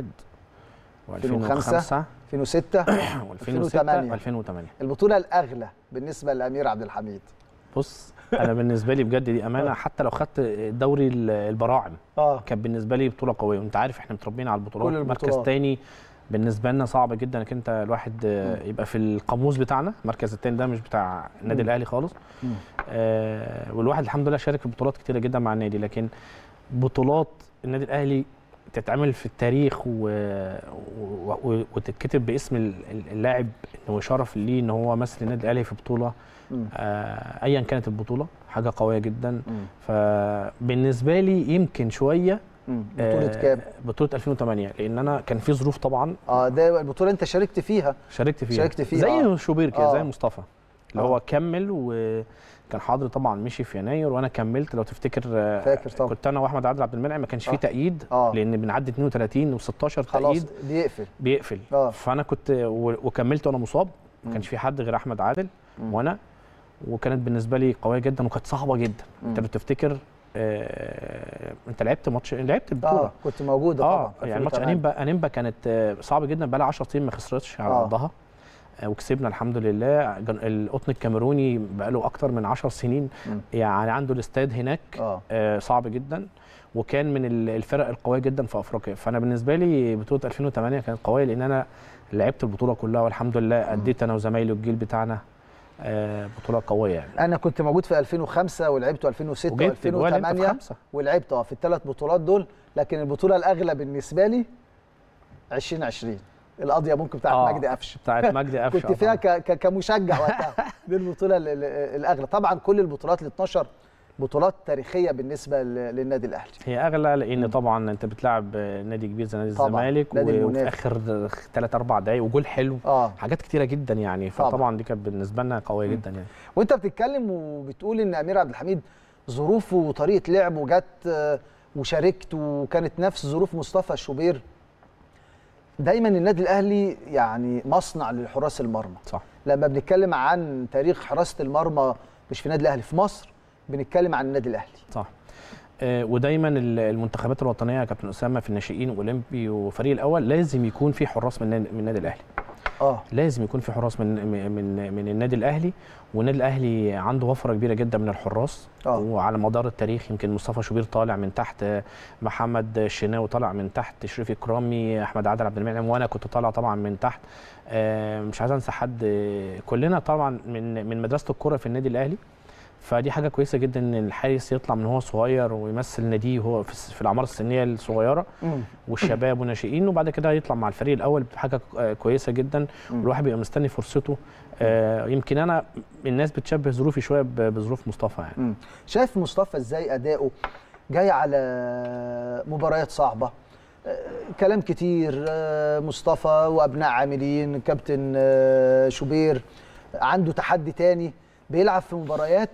2005 و2005 2006 و2006 2008. و2008 البطوله الاغلى بالنسبه لامير عبد الحميد بص انا بالنسبه لي بجد دي امانه حتى لو خدت دوري ال- البراعم اه كانت بالنسبه لي بطوله قويه وانت عارف احنا متربيين على البطولات كل مركز البطولات. تاني بالنسبه لنا صعب جدا انك انت الواحد آه، يبقى في القاموس بتاعنا المركز التاني ده مش بتاع النادي مم. الاهلي خالص مم. آه والواحد الحمد لله شارك في بطولات كتيره جدا مع النادي لكن بطولات النادي الاهلي تتعمل في التاريخ و... و... و... وتتكتب باسم ال- ال- اللاعب انه شرف ليه ان هو مثل النادي الاهلي في بطوله مم. آه ايا كانت البطوله حاجه قويه جدا مم. فبالنسبه لي يمكن شويه مم. بطوله آه، كام بطوله 2008 لان انا كان في ظروف طبعا اه ده البطوله انت شاركت فيها شاركت فيها شاركت فيها، زي آه. شوبير كده آه. زي مصطفى اللي آه. هو كمل وكان حاضر طبعا مشي في يناير وانا كملت لو تفتكر آه، فاكر طبعا. كنت انا واحمد عادل عبد المنعم ما كانش آه. فيه تأييد آه. لان بنعدي 32 و16 خلاص تأييد بيقفل بيقفل آه. فانا كنت و- وكملت وانا مصاب ما كانش في حد غير احمد عادل مم. وانا وكانت بالنسبه لي قويه جدا وكانت صعبه جدا انت مم. لو تفتكر آه، انت لعبت ماتش لعبت البطوله اه كنت موجوده اه طبعا يعني ماتش 2008. انيمبا انيمبا كانت آه، صعب جدا بقى لها 10 سنين ما خسرتش على آه. ارضها آه، وكسبنا الحمد لله جن- القطن الكاميروني بقى له اكتر من 10 سنين مم. يعني عنده الاستاد هناك اه آه، صعب جدا وكان من ال- الفرق القويه جدا في افريقيا فانا بالنسبه لي بطوله 2008 كانت قويه لان انا لعبت البطوله كلها والحمد لله اديت انا وزمايلي والجيل بتاعنا آه، بطوله قويه يعني انا كنت موجود في 2005 ولعبت 2006 وجبت جوال انت في و2008 خمسه ولعبت اه في الثلاث بطولات دول لكن البطوله الاغلى بالنسبه لي 2020 القضيه ممكن بتاعت آه، مجدي قفشه بتاعت مجدي قفشه كنت فيها ك- ك- كمشجع وقتها دي البطوله ال- ال- الاغلى طبعا كل البطولات ال 12 بطولات تاريخيه بالنسبه ل- للنادي الاهلي هي اغلى لان طبعا انت بتلعب نادي كبير زي نادي طبعاً، الزمالك نادي و- وفي المنافس. اخر 3 4 دقائق وجول حلو اه حاجات كتيره جدا يعني طبعاً. فطبعا دي كانت بالنسبه لنا قويه جدا يعني وانت بتتكلم وبتقول ان امير عبد الحميد ظروفه وطريقه لعبه جت آه، وشاركت وكانت نفس ظروف مصطفى شوبير دايما النادي الاهلي يعني مصنع لحراس المرمى صح لما بنتكلم عن تاريخ حراسه المرمى مش في النادي الاهلي في مصر بنتكلم عن النادي الاهلي صح آه، ودايما ال- المنتخبات الوطنيه يا كابتن اسامه في الناشئين والاولمبي وفريق الاول لازم يكون في حراس من النادي- من النادي الاهلي اه لازم يكون في حراس من من من النادي الاهلي والنادي الاهلي عنده وفره كبيره جدا من الحراس آه. وعلى مدار التاريخ يمكن مصطفى شوبير طالع من تحت محمد الشناوي طالع من تحت شريف اكرامي احمد عادل عبد المنعم وانا كنت طالع طبعا من تحت آه، مش عايز انسى حد آه، كلنا طبعا من من مدرسه الكره في النادي الاهلي فدي حاجه كويسه جدا ان الحارس يطلع من هو صغير ويمثل ناديه وهو في الس- في الاعمار السنيه الصغيره مم. والشباب والناشئين وبعد كده يطلع مع الفريق الاول حاجه آه، كويسه جدا مم. الواحد بيبقى مستني فرصته آه، يمكن انا الناس بتشبه ظروفي شويه ب- بظروف مصطفى يعني مم. شايف مصطفى ازاي اداؤه جاي على مباريات صعبه آه، كلام كتير آه، مصطفى وابناء عاملين كابتن آه، شوبير عنده تحدي تاني بيلعب في مباريات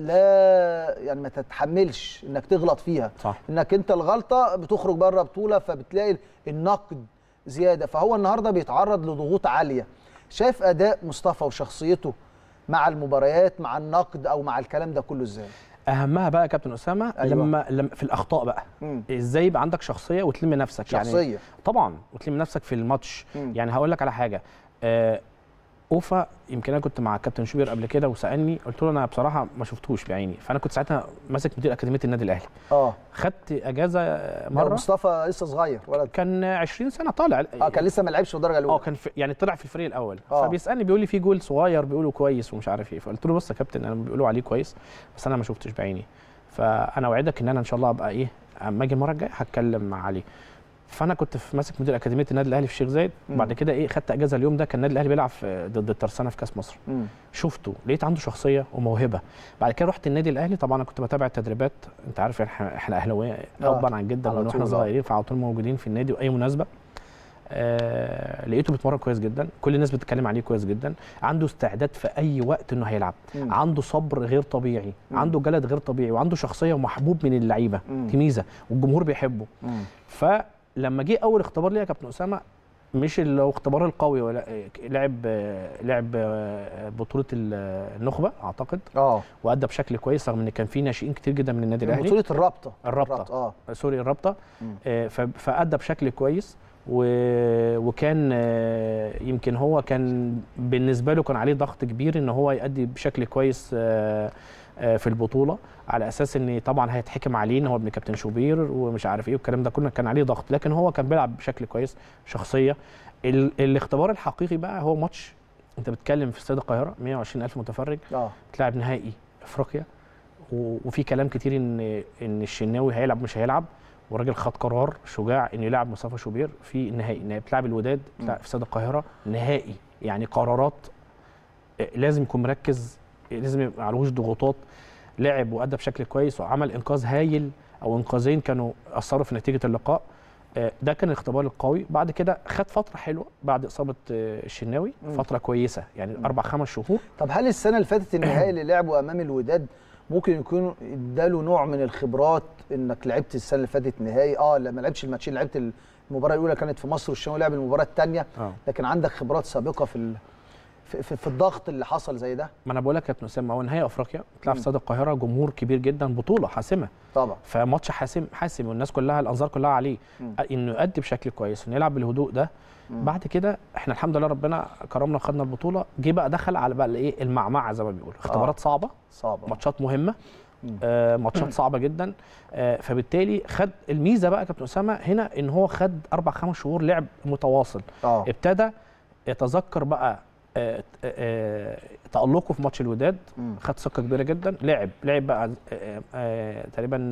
لا يعني ما تتحملش انك تغلط فيها صح انك انت الغلطه بتخرج بره بطوله فبتلاقي النقد زياده فهو النهارده بيتعرض لضغوط عاليه شايف اداء مصطفى وشخصيته مع المباريات مع النقد او مع الكلام ده كله ازاي اهمها بقى يا كابتن اسامه أيوة. لما لما في الاخطاء بقى مم. ازاي يبقى عندك شخصيه وتلم نفسك يعني شخصيه طبعا وتلم نفسك في الماتش مم. يعني هقول لك على حاجه آه اوفا يمكن انا كنت مع كابتن شوبير قبل كده وسالني قلت له انا بصراحه ما شفتوش بعيني فانا كنت ساعتها ماسك مدير اكاديميه النادي الاهلي اه خدت اجازه مره مره مصطفى لسه صغير ولد كان 20 سنه طالع اه كان لسه ما لعبش في الدرجه اه الاولى كان في يعني طلع في الفريق الاول آه. فبيسالني بيقول لي في جول صغير بيقولوا كويس ومش عارف ايه فقلت له بص يا كابتن انا بيقولوا عليه كويس بس انا ما شفتش بعيني فانا اوعدك ان انا ان شاء الله ابقى ايه اما اجي المره الجايه هتكلم مع علي فانا كنت في ماسك مدير اكاديميه النادي الاهلي في الشيخ زايد مم. بعد كده ايه خدت اجازه اليوم ده كان النادي الاهلي بيلعب في- ضد الترسانه في كاس مصر مم. شفته لقيت عنده شخصيه وموهبه بعد كده رحت النادي الاهلي طبعا انا كنت بتابع التدريبات انت عارف احنا احنا اهلاويه آه. ابا عن جدا على من طول، واحنا آه. صغيرين فعلى طول موجودين في النادي واي مناسبه آه لقيته بيتمرن كويس جدا كل الناس بتتكلم عليه كويس جدا عنده استعداد في اي وقت انه هيلعب مم. عنده صبر غير طبيعي مم. عنده جلد غير طبيعي وعنده شخصيه ومحبوب من اللعيبه مم. دي ميزه والجمهور بيحبه مم. فلما جه اول اختبار ليا يا كابتن اسامه مش اللي هو اختبار القوي ولا لعب لعب بطوله النخبه اعتقد اه وادى بشكل كويس رغم ان كان في ناشئين كتير جدا من النادي الاهلي بطوله الرابطه الرابطة. اه سوري الرابطه مم. آه، ف- فادى بشكل كويس و- وكان آه، يمكن هو كان بالنسبه له كان عليه ضغط كبير ان هو يؤدي بشكل كويس آه، آه، في البطوله على اساس ان طبعا هيتحكم عليه ان هو ابن كابتن شوبير ومش عارف ايه والكلام ده كله كان عليه ضغط لكن هو كان بيلعب بشكل كويس شخصيه ال- الاختبار الحقيقي بقى هو ماتش انت بتتكلم في استاد القاهره 120 الف متفرج اه تلعب نهائي افريقيا و- وفي كلام كتير ان ان الشناوي هيلعب مش هيلعب والراجل خد قرار شجاع انه يلعب مصطفى شوبير في النهائي نهائي بتلعب الوداد بتلعب في استاد القاهره نهائي يعني قرارات آه، لازم يكون مركز آه، لازم يبقى عليهوش ضغوطات لعب وادى بشكل كويس وعمل انقاذ هايل او انقاذين كانوا اثروا في نتيجه اللقاء آه، ده كان الاختبار القوي بعد كده خد فتره حلوه بعد اصابه آه، الشناوي مم. فتره كويسه يعني اربع خمس شهور طب هل السنه اللي فاتت النهائي اللي لعبه امام الوداد ممكن يكون اداله نوع من الخبرات انك لعبت السنه اللي فاتت نهائي اه لما لعبتش الماتشين لعبت المباراه الاولى كانت في مصر والشناوي لعب المباراه الثانيه اه لكن عندك خبرات سابقه في ال... في, في, في الضغط اللي حصل زي ده ما انا بقول لك يا كابتن اسامه هو نهائي افريقيا بتلعب مم. في استاد القاهره جمهور كبير جدا بطوله حاسمه طبعا فماتش حاسم حاسم والناس كلها الانظار كلها عليه مم. انه يؤدي بشكل كويس انه يلعب بالهدوء ده مم. بعد كده احنا الحمد لله ربنا كرمنا وخدنا البطوله جه بقى دخل على بقى الايه المعمعه زي ما بيقولوا اختبارات صعبه صعبه ماتشات مهمه مم. آه ماتشات صعبه جدا آه فبالتالي خد الميزه بقى يا كابتن اسامه هنا ان هو خد اربع خمس شهور لعب متواصل اه ابتدى يتذكر بقى آه، آه، تألقه في ماتش الوداد مم. خد ثقه كبيره جدا لعب لعب بقى آه، آه، تقريبا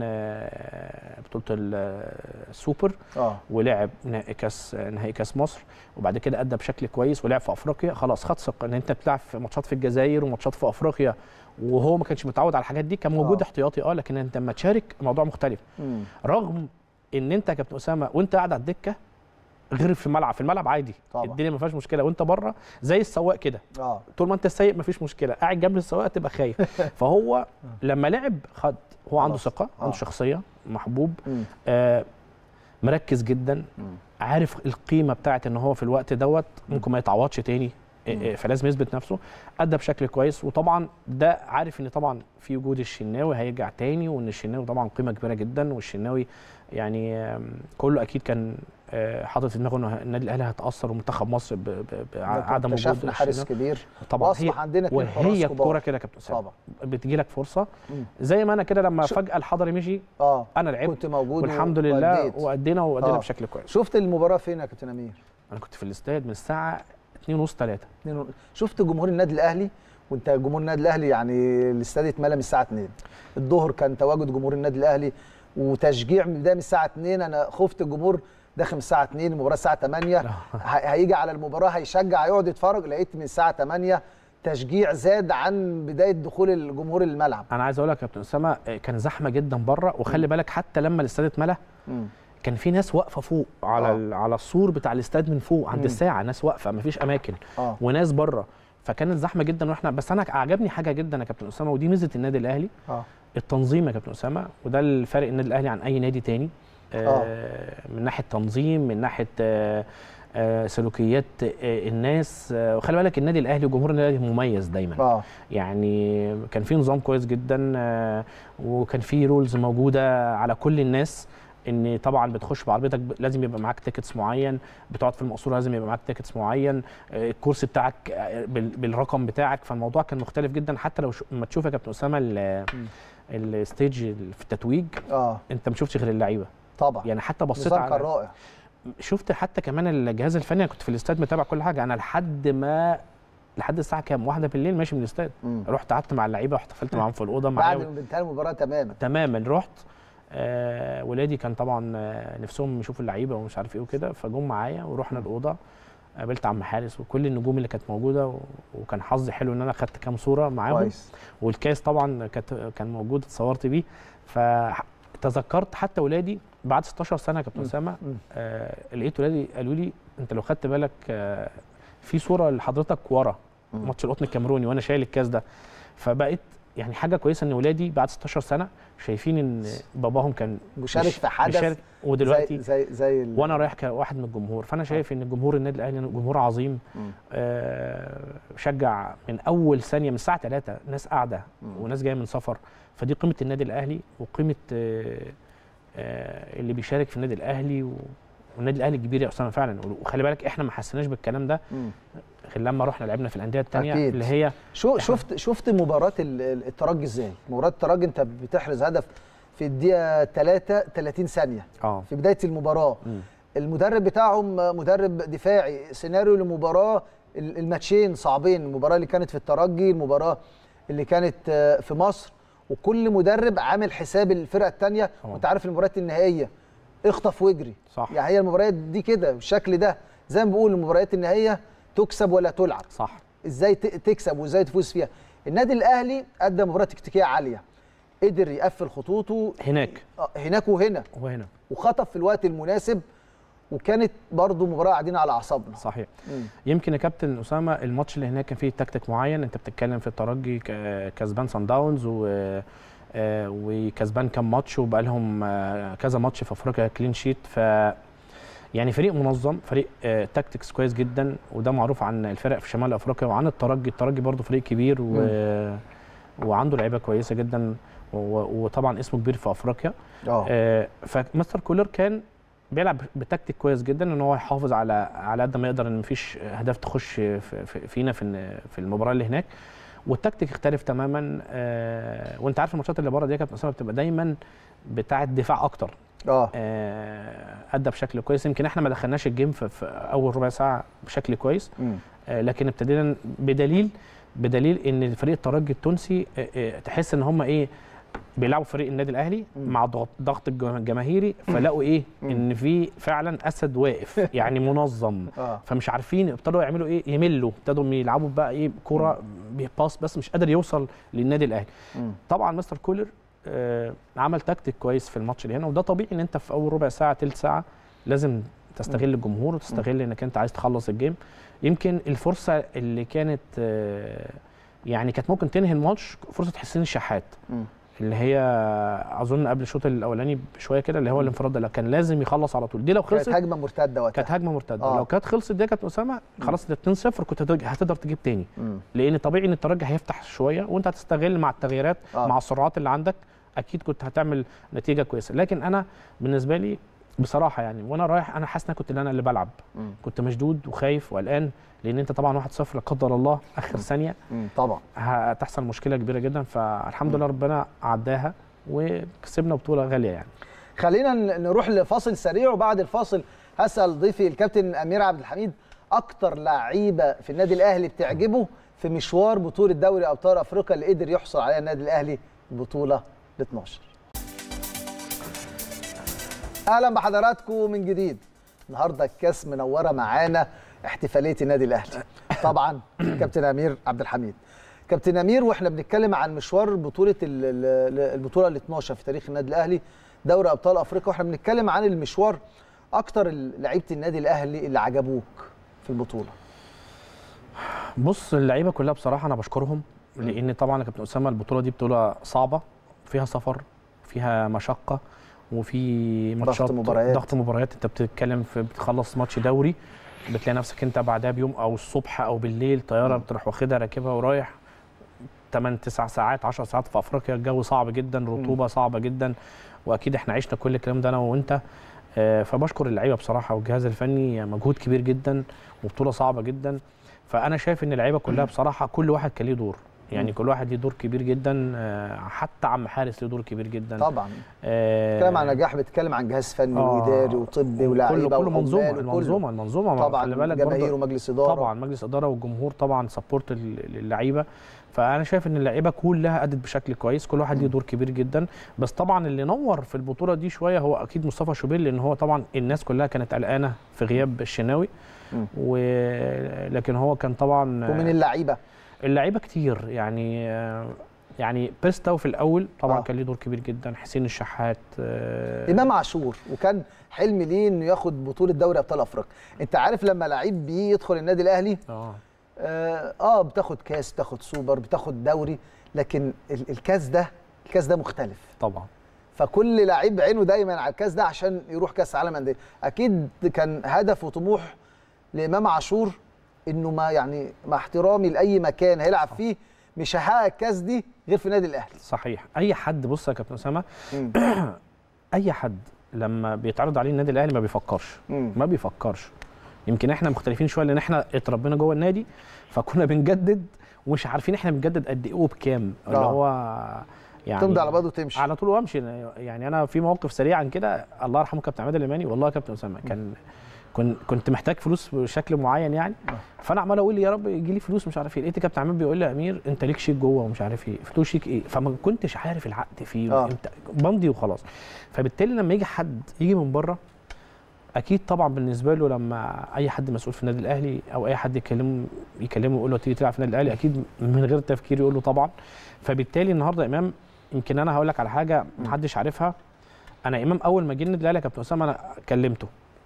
آه، بطوله ال- السوبر اه ولعب نهائي كاس نهائي كاس مصر وبعد كده ادى بشكل كويس ولعب في افريقيا خلاص خد ثقه ان انت بتلعب في ماتشات في الجزائر وماتشات في افريقيا وهو ما كانش متعود على الحاجات دي كان موجود آه. احتياطي اه لكن انت لما تشارك الموضوع مختلف مم. رغم ان انت يا كابتن اسامه وانت قاعد على الدكه غير في الملعب في الملعب عادي طبعا. الدنيا ما فيهاش مشكله وانت بره زي السواق كده اه طول ما انت سايق مفيش مشكله قاعد جنب السواق تبقى خايف فهو لما لعب خد هو عنده خلاص. عنده آه. شخصيه محبوب مم. آه مركز جدا عارف القيمه بتاعت ان هو في الوقت دوت ممكن ما يتعوضش تاني إيه إيه، فلازم يثبت نفسه ادى بشكل كويس وطبعا ده عارف ان طبعا في وجود الشناوي هيرجع تاني وان الشناوي طبعا قيمه كبيره جدا والشناوي يعني آم، كله اكيد كان آه، حاطط في دماغه ان النادي الاهلي هيتاثر ومنتخب مصر ب- ب- بعدم وجود شفنا حارس الشناوي. كبير طبعا واصبح عندنا اتنين حراس وهي كبار. الكوره كده يا كابتن اسامه طبعا بتجي لك فرصه مم. زي ما انا كده لما شو- فجاه الحضري مشي اه انا لعبت كنت موجود والحمد لله وأديت. وادينا وادينا آه. بشكل كويس شفت المباراه فين يا كابتن امير انا كنت في الاستاد من الساعه 2 ونص 3 اتنين و- شفت جمهور النادي الاهلي وانت جمهور النادي الاهلي يعني الاستاد اتملى من الساعه 2 الظهر كان تواجد جمهور النادي الاهلي وتشجيع من بدايه من الساعه 2 انا خفت الجمهور داخل من الساعه 2 المباراه الساعه 8 ه- هيجي على المباراه هيشجع هيقعد يتفرج لقيت من الساعه 8 تشجيع زاد عن بدايه دخول الجمهور الملعب انا عايز اقول لك يا كابتن اسامه آه، كان زحمه جدا بره وخلي بالك حتى لما الاستاد اتملى مم. كان في ناس واقفه فوق على آه. ال- على السور بتاع الاستاد من فوق عند مم. الساعه ناس واقفه مفيش اماكن اه وناس بره فكانت زحمه جدا واحنا بس انا عجبني حاجه جدا يا كابتن اسامه ودي ميزه النادي الاهلي اه التنظيم يا كابتن اسامه وده الفرق النادي الاهلي عن اي نادي تاني آه من ناحيه تنظيم من ناحيه آه آه سلوكيات آه الناس آه وخلي بالك النادي الاهلي وجمهور النادي الأهلي مميز دايما اه يعني كان في نظام كويس جدا آه، وكان في رولز موجوده على كل الناس ان طبعا بتخش بعربيتك ب- لازم يبقى معاك تيكتس معين بتقعد في المقصوره لازم يبقى معاك تيكتس معين آه، الكرسي بتاعك آه، بال- بالرقم بتاعك فالموضوع كان مختلف جدا حتى لو ش- لما تشوف يا كابتن اسامه ال- الستيج في التتويج اه انت ما شفتش غير اللعيبه طبعا يعني حتى بصيت نظام كان على رائع شفت حتى كمان الجهاز الفني انا كنت في الاستاد متابع كل حاجه انا لحد ما لحد الساعه كام واحدة بالليل ماشي من الاستاد مم. رحت قعدت مع اللعيبه واحتفلت معاهم في الاوضه بعد معايا ما انتهى المباراه تماما تماما رحت آه ولادي كان طبعا آه نفسهم يشوفوا اللعيبه ومش عارف ايه وكده فجم معايا ورحنا الاوضه قابلت عم حارس وكل النجوم اللي كانت موجوده و... وكان حظي حلو ان انا خدت كام صوره معاهم كويس والكاس طبعا كانت كان موجود اتصورت بيه فتذكرت حتى ولادي بعد 16 سنه يا كابتن مم. اسامه مم. آه لقيت ولادي قالوا لي انت لو خدت بالك آه في صوره لحضرتك ورا مم. ماتش القطن الكاميروني وانا شايل الكاس ده فبقيت يعني حاجه كويسه ان ولادي بعد 16 سنه شايفين ان باباهم كان مشارك مش- في حدث مشارك ودلوقتي زي زي, زي ال- وانا رايح كواحد من الجمهور فانا شايف ان جمهور النادي الاهلي جمهور عظيم مم. آه، شجع من اول ثانيه من الساعه 3 ناس قاعده وناس جايه من سفر فدي قيمه النادي الاهلي وقيمه آه، آه، اللي بيشارك في النادي الاهلي و- والنادي الاهلي كبير يا اسامه فعلا وخلي بالك احنا ما حسيناش بالكلام ده مم. غير لما رحنا لعبنا في الانديه الثانيه أكيد. اللي هي شو شفت شفت مباراة ال- ال- الترجي ازاي؟ مباراة الترجي انت بتحرز هدف في الدقيقة 3 30 ثانية اه في بداية المباراة مم. المدرب بتاعهم مدرب دفاعي سيناريو لمباراة ال- الماتشين صعبين المباراة اللي كانت في الترجي المباراة اللي كانت آه، في مصر وكل مدرب عامل حساب الفرقة الثانية طبعاً. وانت عارف المباريات النهائية اخطف واجري صح يعني هي المباريات دي كده بالشكل ده زي ما بقول المباريات النهائية تكسب ولا تلعب صح ازاي ت- تكسب وازاي تفوز فيها النادي الاهلي قدم مباراه تكتيكيه عاليه قدر يقفل خطوطه هناك آه، هناك وهنا وهنا وخطف في الوقت المناسب وكانت برضو مباراه قاعدين على اعصابنا صحيح مم. يمكن يا كابتن اسامه الماتش اللي هناك كان فيه تكتيك معين انت بتتكلم في الترجي ك- كسبان سان داونز و آه، وكسبان كام ماتش وبقى لهم آه، كذا ماتش في افريقيا كلين شيت ف يعني فريق منظم فريق آه، تاكتكس كويس جدا وده معروف عن الفرق في شمال افريقيا وعن الترجي الترجي برضه فريق كبير و... وعنده لعيبه كويسه جدا و... وطبعا اسمه كبير في افريقيا اه آه، فمستر كولر كان بيلعب بتكتيك كويس جدا ان هو يحافظ على على قد ما يقدر ان مفيش اهداف تخش في في- فينا في في المباراه اللي هناك والتكتيك اختلف تماما آه، وانت عارف الماتشات اللي بره دي يا كابتن اسامه بتبقى دايما بتاعه دفاع اكتر اه آه، ادى بشكل كويس يمكن احنا ما دخلناش الجيم في, في اول ربع ساعه بشكل كويس مم. آه، لكن ابتدينا بدليل بدليل ان فريق الترجي التونسي آه، آه، تحس ان هم ايه بيلعبوا فريق النادي الاهلي مع ضغط ضغط الجما- الجماهيري فلقوا ايه ان في فعلا اسد واقف يعني منظم اه فمش عارفين ابتدوا يعملوا ايه يملوا ابتدوا يلعبوا بقى ايه كوره بيباص بس مش قادر يوصل للنادي الاهلي مم. طبعا مستر كولر آه عمل تكتيك كويس في الماتش اللي هنا وده طبيعي ان انت في اول ربع ساعه ثلث ساعه لازم تستغل الجمهور وتستغل انك انت عايز تخلص الجيم يمكن الفرصه اللي كانت آه يعني كانت ممكن تنهي الماتش فرصه حسين الشحات مم. اللي هي اظن قبل الشوط الاولاني بشويه كده اللي هو الانفراد ده كان لازم يخلص على طول دي لو كانت خلصت هجمه مرتده وقتها كانت هجمه مرتده آه. لو كانت خلصت دي كانت اسامه خلاص ال 2-0 كنت هتج- هتقدر تجيب تاني مم. لان طبيعي ان الترجي هيفتح شويه وانت هتستغل مع التغييرات آه. آه. مع السرعات اللي عندك اكيد كنت هتعمل نتيجه كويسه لكن انا بالنسبه لي بصراحه يعني وانا رايح انا حاسس ان أنا كنت انا اللي بلعب مم. كنت مشدود وخايف وقلقان لان انت طبعا 1-0 لا قدر الله اخر ثانيه مم. طبعا هتحصل مشكله كبيره جدا فالحمد لله ربنا عداها وكسبنا بطوله غاليه يعني خلينا ن- نروح لفاصل سريع وبعد الفاصل هسال ضيفي الكابتن امير عبد الحميد اكتر لعيبه في النادي الاهلي بتعجبه في مشوار بطوله دوري ابطال افريقيا اللي قدر يحصل عليها النادي الاهلي البطوله ال 12 اهلا بحضراتكم من جديد النهارده الكاس منوره معانا احتفاليه النادي الاهلي طبعا كابتن امير عبد الحميد كابتن امير واحنا بنتكلم عن مشوار بطوله ال- ال- البطوله ال 12 في تاريخ النادي الاهلي دوري ابطال افريقيا واحنا بنتكلم عن المشوار اكتر لعيبه النادي الاهلي اللي عجبوك في البطوله بص اللعيبه كلها بصراحه انا بشكرهم لان طبعا يا كابتن اسامه البطوله دي بطوله صعبه فيها سفر فيها مشقه وفي ماتشات مباريات. ضغط مباريات انت بتتكلم في بتخلص ماتش دوري بتلاقي نفسك انت بعدها بيوم او الصبح او بالليل طياره بتروح واخدها راكبها ورايح 8 9 ساعات 10 ساعات في افريقيا الجو صعب جدا رطوبه صعبه جدا واكيد احنا عشنا كل الكلام ده انا وانت آه، فبشكر اللعيبه بصراحه والجهاز الفني مجهود كبير جدا وبطوله صعبه جدا فانا شايف ان اللعيبه كلها بصراحه كل واحد كان ليه دور يعني كل واحد ليه دور كبير جدا آه، حتى عم حارس ليه دور كبير جدا طبعا آه، بتتكلم عن نجاح بتتكلم عن جهاز فني آه، واداري وطبي كله ولاعيبه كله وعمال منظومه وكله. المنظومه المنظومه ما طبعا خلي بالك جماهير برضه ومجلس اداره طبعا مجلس اداره والجمهور طبعا سبورت للعيبه فانا شايف ان اللعيبه كلها ادت بشكل كويس كل واحد ليه دور كبير جدا بس طبعا اللي نور في البطوله دي شويه هو اكيد مصطفى شوبير لان هو طبعا الناس كلها كانت قلقانه في غياب الشناوي مم. و... لكن هو كان طبعا ومن اللعيبه اللعيبه كتير يعني يعني بيستو في الاول طبعا آه. آه. كان ليه دور كبير جدا حسين الشحات آه، امام عاشور وكان حلم ليه انه ياخد بطوله دوري ابطال افريقيا انت عارف لما لعيب بيجي يدخل النادي الاهلي اه اه, آه بتاخد كاس بتاخد سوبر بتاخد دوري لكن ال- الكاس ده الكاس ده مختلف طبعا فكل لعيب عينه دايما على الكاس ده عشان يروح كاس عالم انديه اكيد كان هدف وطموح لامام عاشور انه ما يعني مع احترامي لاي مكان هيلعب فيه مش هيحقق الكاس دي غير في النادي الاهلي صحيح اي حد بص يا كابتن اسامه مم. اي حد لما بيتعرض عليه النادي الاهلي ما بيفكرش مم. ما بيفكرش يمكن احنا مختلفين شويه لان احنا اتربينا جوه النادي فكنا بنجدد ومش عارفين احنا بنجدد قد ايه وبكام اللي آه. هو يعني تمضي على بعض وتمشي على طول وامشي يعني انا في موقف سريعا كده الله يرحمه كابتن عماد اليماني والله يا كابتن اسامه كان كن كنت محتاج فلوس بشكل معين يعني فانا عمال اقول يا رب يجي لي فلوس مش عارف ايه لقيت كابتن عماد بيقول لي يا امير انت ليك شيك جوه ومش عارف ايه قلت له شيك ايه فما كنتش عارف العقد فيه آه. امتى بمضي وخلاص فبالتالي لما يجي حد يجي من بره اكيد طبعا بالنسبه له لما اي حد مسؤول في النادي الاهلي او اي حد يكلمه يكلمه يقول له تيجي تلعب في النادي الاهلي اكيد من غير تفكير يقول له طبعا فبالتالي النهارده امام يمكن انا هقول لك على حاجه محدش عارفها انا امام اول ما جه النادي الاهلي يا كابتن اسامه انا كلمته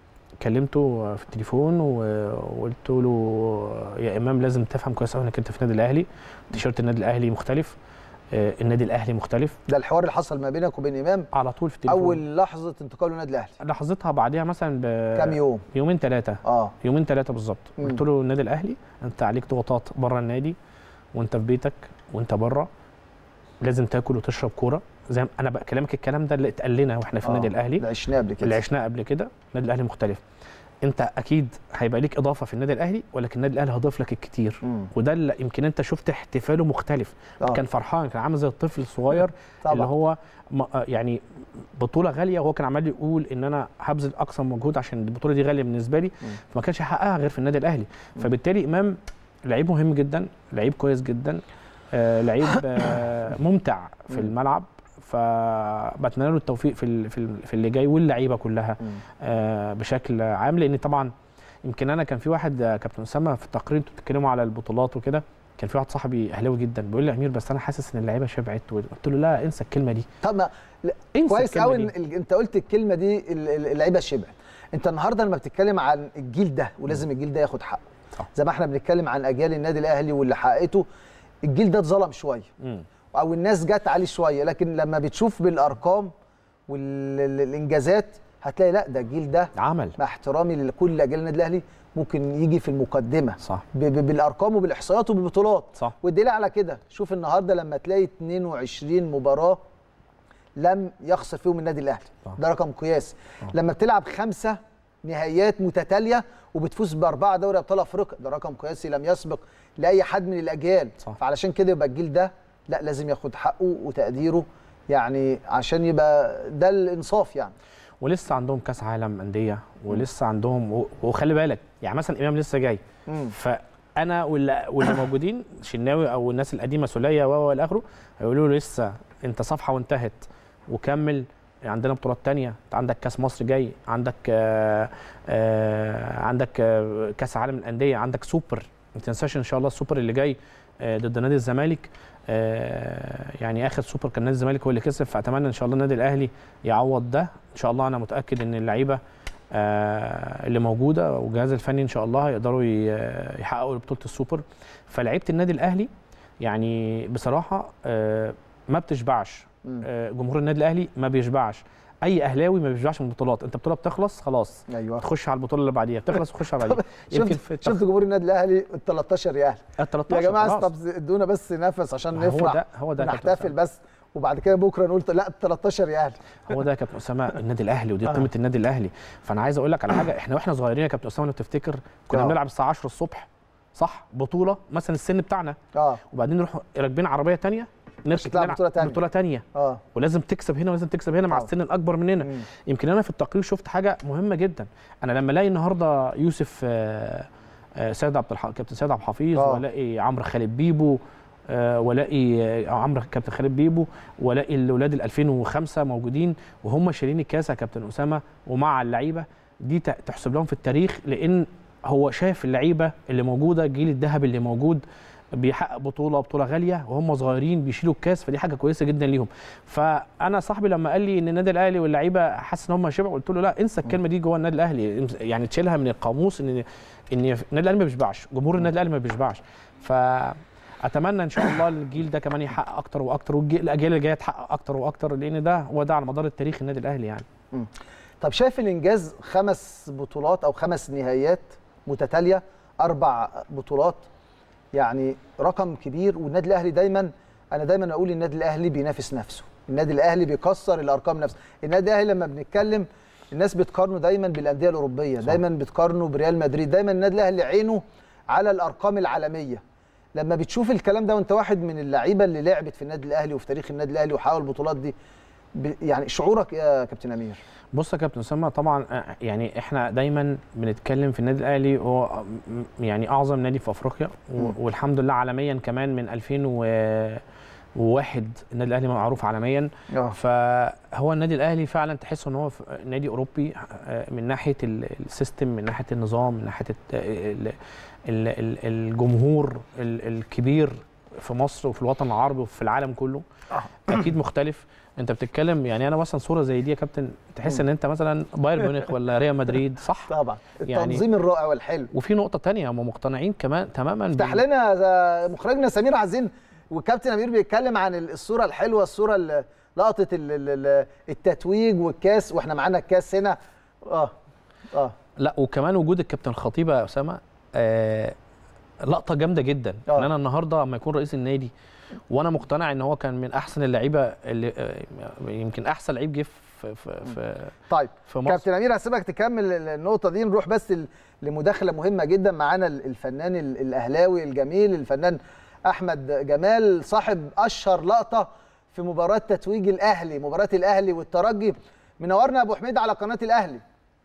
كلمته في التليفون و- وقلت له يا امام لازم تفهم كويس قوي انك انت في النادي الاهلي تيشيرت النادي الاهلي مختلف آه، النادي الاهلي مختلف ده الحوار اللي حصل ما بينك وبين امام على طول في التليفون اول لحظه انتقاله للنادي الاهلي لحظتها بعديها مثلا ب كام يوم يومين ثلاثه اه يومين ثلاثه بالظبط مم. قلت له النادي الاهلي انت عليك ضغوطات بره النادي وانت في بيتك وانت بره لازم تاكل وتشرب كوره زي ما انا بكلمك الكلام ده اللي اتقال لنا واحنا في النادي آه، الاهلي اللي عشناه قبل كده اللي عشناه قبل كده النادي الاهلي مختلف انت اكيد هيبقى ليك اضافه في النادي الاهلي ولكن النادي الاهلي هيضيف لك الكتير مم. وده اللي يمكن انت شفت احتفاله مختلف آه. كان فرحان كان عامل زي الطفل الصغير طبعا. اللي هو م- آه يعني بطوله غاليه وهو كان عمال يقول ان انا هبذل اقصى مجهود عشان البطوله دي غاليه بالنسبه لي فما كانش هيحققها غير في النادي الاهلي فبالتالي امام لعيب مهم جدا لعيب كويس جدا آه لعيب آه ممتع في الملعب فبتمنى له التوفيق في ال- في ال- في اللي جاي واللعيبه كلها مم. آه بشكل عام لان طبعا يمكن انا كان في واحد آه، كابتن اسامه في التقرير انتوا بتتكلموا على البطولات وكده كان في واحد صاحبي اهلاوي جدا بيقول لي يا امير بس انا حاسس ان اللعيبه شبعت قلت له لا انسى الكلمه دي طب ما لا، انسى كويس الكلمة قوي دي. ان ال- انت قلت الكلمه دي ال- ال- اللعيبه شبعت انت النهارده لما بتتكلم عن الجيل ده ولازم الجيل ده ياخد حقه صح. زي ما احنا بنتكلم عن اجيال النادي الاهلي واللي حققته الجيل ده اتظلم شويه مم. او الناس جت عليه شويه لكن لما بتشوف بالارقام والانجازات هتلاقي لا ده الجيل ده عمل مع احترامي لكل اجيال النادي الاهلي ممكن يجي في المقدمه صح ب- ب- بالارقام وبالاحصائيات وبالبطولات صح والدليل على كده شوف النهارده لما تلاقي 22 مباراه لم يخسر فيهم النادي الاهلي صح. ده رقم قياسي صح. لما بتلعب خمسه نهائيات متتاليه وبتفوز باربعه دوري ابطال افريقيا ده رقم قياسي لم يسبق لاي حد من الاجيال صح. فعلشان كده يبقى الجيل ده لا لازم ياخد حقه وتقديره يعني عشان يبقى ده الانصاف يعني ولسه عندهم كاس عالم انديه ولسه عندهم و- وخلي بالك يعني مثلا امام لسه جاي مم. فانا واللي, واللي موجودين شناوي او الناس القديمه سوليه و الى اخره هيقولوا له لسه انت صفحه وانتهت وكمل عندنا بطولات تانية انت عندك كاس مصر جاي عندك آآ آآ عندك آه، كاس عالم الانديه عندك سوبر ما تنساش ان شاء الله السوبر اللي جاي آه، ضد نادي الزمالك آه، يعني اخر سوبر كان نادي الزمالك هو اللي كسب فاتمنى ان شاء الله النادي الاهلي يعوض ده ان شاء الله انا متاكد ان اللعيبه آه، اللي موجوده والجهاز الفني ان شاء الله هيقدروا ي- يحققوا بطوله السوبر فلعيبه النادي الاهلي يعني بصراحه آه، ما بتشبعش مم. آه، جمهور النادي الاهلي ما بيشبعش اي اهلاوي ما بيشبعش من البطولات انت بطوله بتخلص خلاص ايوه تخش على البطوله اللي بعديها بتخلص وتخش على اللي بعديها يمكن شفت في شفت جمهور النادي الاهلي ال 13 يا اهلي ال 13 يا جماعه خلاص. طب ادونا بس نفس عشان ما هو نفرح ده هو ده يا كابتن نحتفل أسامة. بس وبعد كده بكره نقول لا ال 13 يا اهلي هو ده يا كابتن اسامه النادي الاهلي ودي آه. قيمه النادي الاهلي فانا عايز اقول لك على حاجه احنا واحنا صغيرين يا كابتن اسامه لو تفتكر كنا آه. بنلعب الساعه 10 الصبح صح بطوله مثلا السن بتاعنا اه وبعدين نروح راكبين عربيه تانية نركب تلعب نلعب بطولة تانية. بطوله تانية اه ولازم تكسب هنا ولازم تكسب هنا مع طبعا. السن الاكبر مننا مم. يمكن انا في التقرير شفت حاجه مهمه جدا انا لما الاقي النهارده يوسف آه، آه، سيد عبد الح... كابتن سيد عبد الحفيظ آه. والاقي عمرو خالد بيبو آه، والاقي آه، عمرو كابتن خالد بيبو والاقي الاولاد ال 2005 موجودين وهم شايلين الكاس يا كابتن اسامه ومع اللعيبه دي ت- تحسب لهم في التاريخ لان هو شاف اللعيبه اللي موجوده الجيل الذهبي اللي موجود بيحقق بطوله بطوله غاليه وهم صغيرين بيشيلوا الكاس فدي حاجه كويسه جدا ليهم فانا صاحبي لما قال لي ان النادي الاهلي واللعيبه حاسس ان هم شبعوا قلت له لا انسى الكلمه دي جوه النادي الاهلي يعني تشيلها من القاموس ان ان النادي الاهلي ما بيشبعش جمهور النادي الاهلي ما بيشبعش فاتمنى ان شاء الله الجيل ده كمان يحقق اكتر واكتر والاجيال اللي جايه تحقق اكتر واكتر لان ده هو ده على مدار التاريخ النادي الاهلي يعني طب شايف الانجاز خمس بطولات او خمس نهائيات متتاليه اربع بطولات يعني رقم كبير والنادي الاهلي دايما انا دايما اقول النادي الاهلي بينافس نفسه النادي الاهلي بيكسر الارقام نفسه النادي الاهلي لما بنتكلم الناس بتقارنه دايما بالانديه الاوروبيه صح. دايما بتقارنه بريال مدريد دايما النادي الاهلي عينه على الارقام العالميه لما بتشوف الكلام ده وانت واحد من اللعيبه اللي لعبت في النادي الاهلي وفي تاريخ النادي الاهلي وحققوا البطولات دي ب- يعني شعورك إيه يا كابتن امير بص يا كابتن اسامه طبعا آه، يعني احنا دايما بنتكلم في النادي الاهلي هو م- يعني اعظم نادي في افريقيا و- مم. والحمد لله عالميا كمان من 2001 النادي الاهلي معروف عالميا اه فهو النادي الاهلي فعلا تحس ان هو في نادي اوروبي آه، من ناحيه ال- السيستم من ناحيه النظام من ناحيه الت- ال- ال- ال- الجمهور ال- الكبير في مصر وفي الوطن العربي وفي العالم كله اكيد مختلف انت بتتكلم يعني انا مثلا صوره زي دي يا كابتن تحس ان انت مثلا بايرن ميونخ ولا ريال مدريد صح طبعا يعني- التنظيم الرائع والحلو وفي نقطه تانية هم مقتنعين كمان تماما افتح بال- لنا ذا- مخرجنا سمير عايزين والكابتن امير بيتكلم عن الصوره الحلوه الصوره اللي لقطه ال- ال- ال- التتويج والكاس واحنا معانا الكاس هنا اه اه لا وكمان وجود الكابتن خطيبه يا اسامه آه لقطه جامده جدا آه. ان انا النهارده لما يكون رئيس النادي وانا مقتنع ان هو كان من احسن اللعيبه اللي آه يمكن احسن لعيب جه في في في, طيب في مصر كابتن امير هسيبك تكمل ال- النقطه دي نروح بس ل- لمداخله مهمه جدا معانا ال- الفنان ال- الاهلاوي الجميل الفنان احمد جمال صاحب اشهر لقطه في مباراه تتويج الاهلي مباراه الاهلي والترجي منورنا يا ابو حميد على قناه الاهلي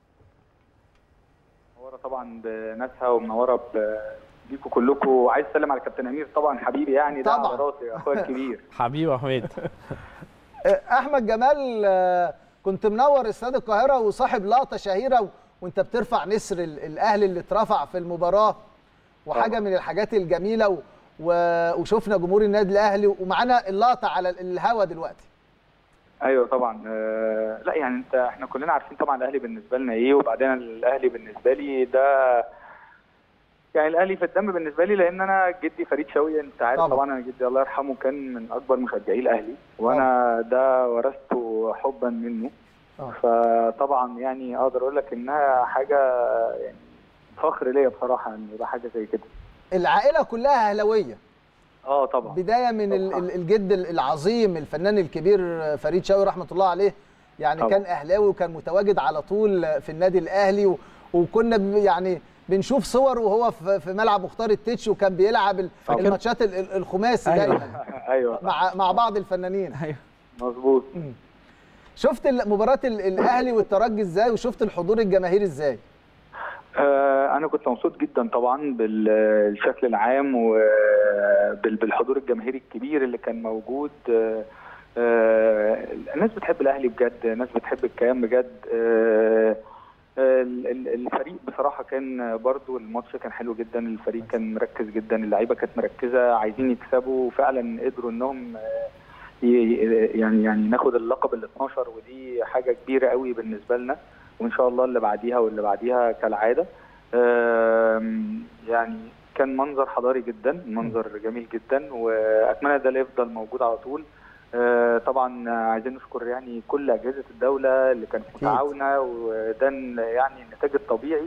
منوره طبعا بناسها ومنوره ب- بيكوا كلكم وعايز اسلم على كابتن امير طبعا حبيبي يعني ده طبعاً. على راسي يا اخويا الكبير حبيبي يا حميد احمد جمال آه، كنت منور استاد القاهره وصاحب لقطه شهيره و- وانت بترفع نسر ال- الاهلي اللي اترفع في المباراه وحاجه طبعا. من الحاجات الجميله و... و... وشفنا جمهور النادي الاهلي ومعانا اللقطه على ال- الهوا دلوقتي ايوه طبعا آه، لا يعني انت احنا كلنا عارفين طبعا الاهلي بالنسبه لنا ايه وبعدين الاهلي بالنسبه لي ده يعني الاهلي في الدم بالنسبه لي لان انا جدي فريد شوقي انت عارف طبعا. طبعا, طبعا انا جدي الله يرحمه كان من اكبر مشجعي الاهلي وانا ده ورثته حبا منه آه. فطبعا يعني اقدر اقول لك انها حاجه يعني فخر ليا بصراحه ان يبقى حاجه زي كده العائله كلها اهلاويه اه طبعا بدايه من ال- طبعاً. ال- الجد العظيم الفنان الكبير فريد شوقي رحمه الله عليه يعني طبعاً. كان اهلاوي وكان متواجد على طول في النادي الاهلي و- وكنا ب- يعني بنشوف صور وهو في في ملعب مختار التتش وكان بيلعب ال- فاكر؟ الماتشات ال- ال- الخماسي أيوة. دايما ايوه مع مع بعض الفنانين ايوه مظبوط شفت ال- مباراه ال- الاهلي والترجي ازاي وشفت الحضور الجماهيري ازاي آه، أنا كنت مبسوط جدا طبعا بالشكل العام وبالحضور الجماهيري الكبير اللي كان موجود آه، آه، الناس بتحب الأهلي بجد الناس بتحب الكيان بجد آه، ال- ال- الفريق بصراحة كان برضو الماتش كان حلو جدا الفريق كان مركز جدا اللعيبة كانت مركزة عايزين يكسبوا وفعلا قدروا انهم آه، ي- يعني يعني ناخد اللقب ال 12 ودي حاجة كبيرة قوي بالنسبة لنا وان شاء الله اللي بعديها واللي بعديها كالعاده آم، يعني كان منظر حضاري جدا منظر جميل جدا واتمنى ده اللي يفضل موجود على طول آه، طبعا عايزين نشكر يعني كل اجهزه الدوله اللي كانت أكيد. متعاونه وده يعني النتاج الطبيعي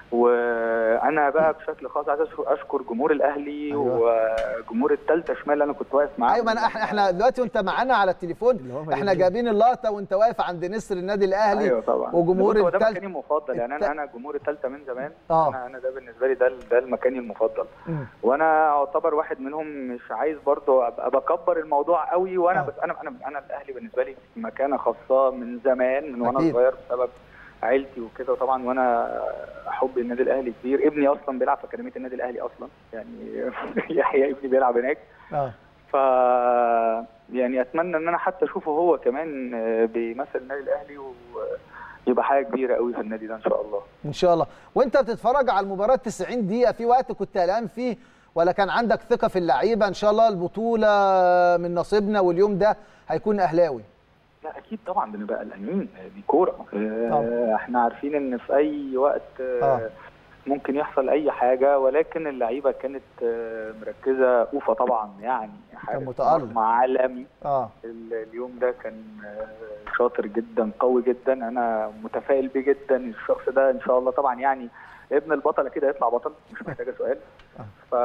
وانا بقى بشكل خاص عايز أشكر- اشكر جمهور الاهلي أيوة. وجمهور الثالثه شمال اللي انا كنت واقف معاه ايوه ما أنا- احنا احنا دلوقتي وانت معانا على التليفون احنا جايبين اللقطه وانت واقف عند نسر النادي الاهلي ايوه طبعا وجمهور بص، هو ده التالت- مكاني المفضل يعني الت- انا انا جمهور الثالثه من زمان آه. انا انا ده بالنسبه لي ده ده المكاني المفضل مم. وانا اعتبر واحد منهم مش عايز برضو ابقى بكبر الموضوع قوي وانا آه. بس انا انا انا الاهلي بالنسبه لي في مكانه خاصه من زمان من وانا أكيد. صغير بسبب عيلتي وكده وطبعا وانا حب النادي الاهلي كبير ابني اصلا بيلعب في اكاديميه النادي الاهلي اصلا يعني يحيى ابني بيلعب هناك اه ف يعني اتمنى ان انا حتى اشوفه هو كمان آه، بيمثل النادي الاهلي ويبقى حاجه كبيره قوي في النادي ده ان شاء الله ان شاء الله وانت بتتفرج على المباراه 90 دقيقه في وقت كنت قلقان فيه ولا كان عندك ثقه في اللعيبه ان شاء الله البطوله من نصيبنا واليوم ده هيكون اهلاوي لا اكيد طبعا بنبقى قلقانين دي كوره آه، طبعا. احنا عارفين ان في اي وقت آه، آه. ممكن يحصل اي حاجه ولكن اللعيبه كانت آه، مركزه اوفا طبعا يعني حارس متألق. مرمى عالمي اه ال- اليوم ده كان آه، شاطر جدا قوي جدا انا متفائل بيه جدا الشخص ده ان شاء الله طبعا يعني ابن البطل اكيد هيطلع بطل مش محتاجه سؤال ف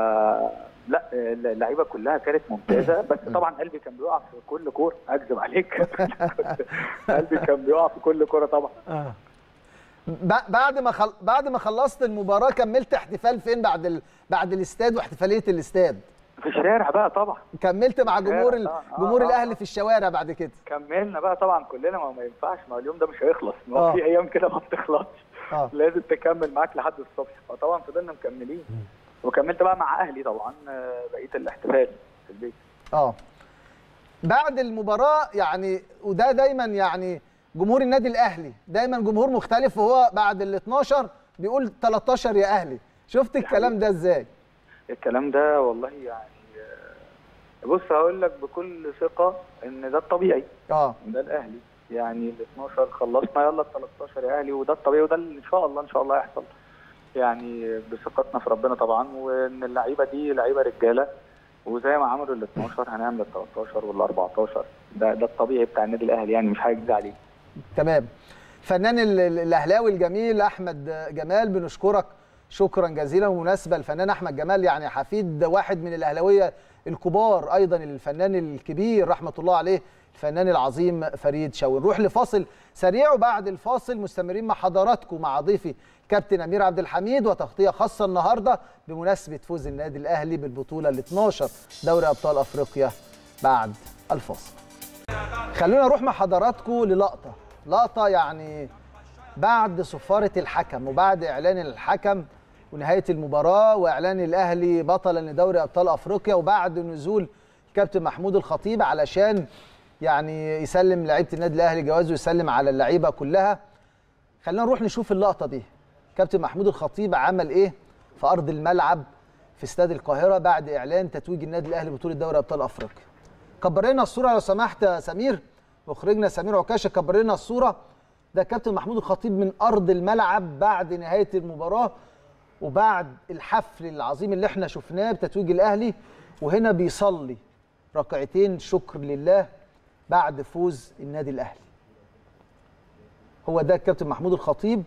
لا اللعيبه كلها كانت ممتازه بس طبعا قلبي كان بيقع في كل كوره اكذب عليك قلبي كان بيقع في كل كوره طبعا اه ب- بعد ما خل... بعد ما خلصت المباراه كملت احتفال فين بعد ال... بعد الاستاد واحتفاليه الاستاد في الشارع بقى طبعا كملت مع جمهور ال... آه، آه، جمهور آه. الاهلي في الشوارع بعد كده كملنا بقى طبعا كلنا ما هو ما ينفعش ما هو اليوم ده مش هيخلص ما آه. هو في ايام كده ما بتخلصش اه لازم تكمل معاك لحد الصبح فطبعا فضلنا مكملين وكملت بقى مع اهلي طبعا آه، بقيه الاحتفال في البيت اه بعد المباراه يعني وده دايما يعني جمهور النادي الاهلي دايما جمهور مختلف وهو بعد ال 12 بيقول 13 يا اهلي شفت الكلام ده ازاي الكلام ده والله يعني آه، بص هقول لك بكل ثقه ان ده الطبيعي اه ده الاهلي يعني ال 12 خلصنا يلا ال 13 يا اهلي وده الطبيعي وده اللي ان شاء الله ان شاء الله هيحصل يعني بثقتنا في ربنا طبعا وان اللعيبه دي لعيبه رجاله وزي ما عملوا ال 12 هنعمل ال 13 وال 14 ده ده الطبيعي بتاع النادي الاهلي يعني مش حاجه جديده عليه تمام فنان ال- ال- الاهلاوي الجميل احمد جمال بنشكرك شكرا جزيلا ومناسبه الفنان احمد جمال يعني حفيد واحد من الاهلاويه الكبار ايضا الفنان الكبير رحمه الله عليه الفنان العظيم فريد شوقي نروح لفاصل سريع وبعد الفاصل مستمرين مع حضراتكم مع ضيفي كابتن امير عبد الحميد وتغطيه خاصه النهارده بمناسبه فوز النادي الاهلي بالبطوله ال 12 دوري ابطال افريقيا بعد الفاصل خلونا نروح مع حضراتكم للقطه لقطه يعني بعد صفاره الحكم وبعد اعلان الحكم ونهايه المباراه واعلان الاهلي بطلا لدوري ابطال افريقيا وبعد نزول كابتن محمود الخطيب علشان يعني يسلم لعيبه النادي الاهلي جواز ويسلم على اللعيبه كلها خلينا نروح نشوف اللقطه دي كابتن محمود الخطيب عمل ايه في ارض الملعب في استاد القاهره بعد اعلان تتويج النادي الاهلي بطوله دوري ابطال افريقيا كبر لنا الصوره لو سمحت يا سمير مخرجنا سمير عكاشه كبر لنا الصوره ده كابتن محمود الخطيب من ارض الملعب بعد نهايه المباراه وبعد الحفل العظيم اللي احنا شفناه بتتويج الاهلي وهنا بيصلي ركعتين شكر لله بعد فوز النادي الاهلي هو ده الكابتن محمود الخطيب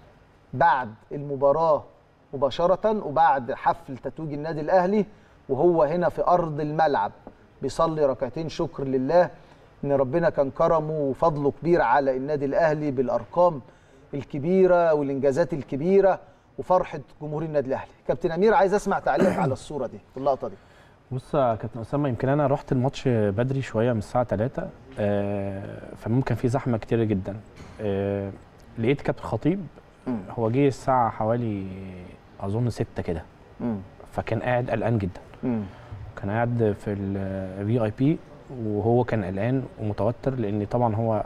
بعد المباراه مباشره وبعد حفل تتويج النادي الاهلي وهو هنا في ارض الملعب بيصلي ركعتين شكر لله ان ربنا كان كرمه وفضله كبير على النادي الاهلي بالارقام الكبيره والانجازات الكبيره وفرحه جمهور النادي الاهلي كابتن امير عايز اسمع تعليق على الصوره دي اللقطه دي بص يا كابتن اسامه يمكن انا رحت الماتش بدري شويه من الساعه 3 آه فممكن في زحمه كتيره جدا آه لقيت كابتن خطيب هو جه الساعه حوالي اظن 6 كده فكان قاعد قلقان جدا كان قاعد في الفي اي بي وهو كان قلقان ومتوتر لان طبعا هو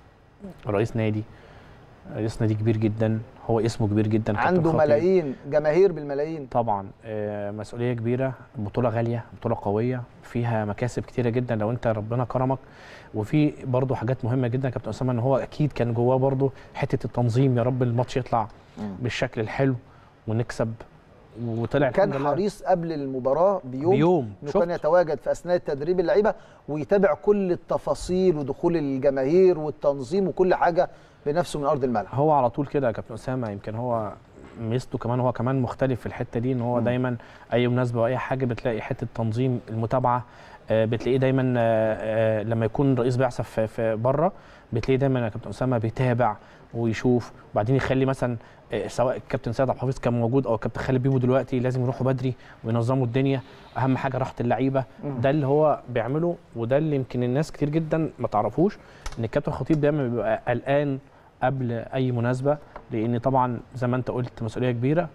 رئيس نادي رئيس نادي كبير جدا هو اسمه كبير جدا كابتن عنده خطيب. ملايين جماهير بالملايين طبعا آه، مسؤوليه كبيره بطوله غاليه بطوله قويه فيها مكاسب كتيره جدا لو انت ربنا كرمك وفي برضه حاجات مهمه جدا يا كابتن اسامه ان هو اكيد كان جواه برضه حته التنظيم يا رب الماتش يطلع بالشكل الحلو ونكسب وطلع كان الحمد لله حريص قبل المباراه بيوم بيوم انه شفت؟ كان يتواجد في اثناء تدريب اللعيبه ويتابع كل التفاصيل ودخول الجماهير والتنظيم وكل حاجه بنفسه من ارض الملعب هو على طول كده يا كابتن اسامه يمكن هو ميزته كمان هو كمان مختلف في الحته دي ان هو مم. دايما اي مناسبه واي حاجه بتلاقي حته تنظيم المتابعه آه، بتلاقيه دايما آه، آه، لما يكون رئيس بعثه في- في بره بتلاقيه دايما يا كابتن اسامه بيتابع ويشوف وبعدين يخلي مثلا آه، سواء الكابتن سيد عبد الحفيظ كان موجود او الكابتن خالد بيبو دلوقتي لازم يروحوا بدري وينظموا الدنيا اهم حاجه راحه اللعيبه ده اللي هو بيعمله وده اللي يمكن الناس كتير جدا ما تعرفوش ان الكابتن خطيب دايما بيبقى قلقان قبل اي مناسبه لان طبعا زي ما انت قلت مسؤوليه كبيره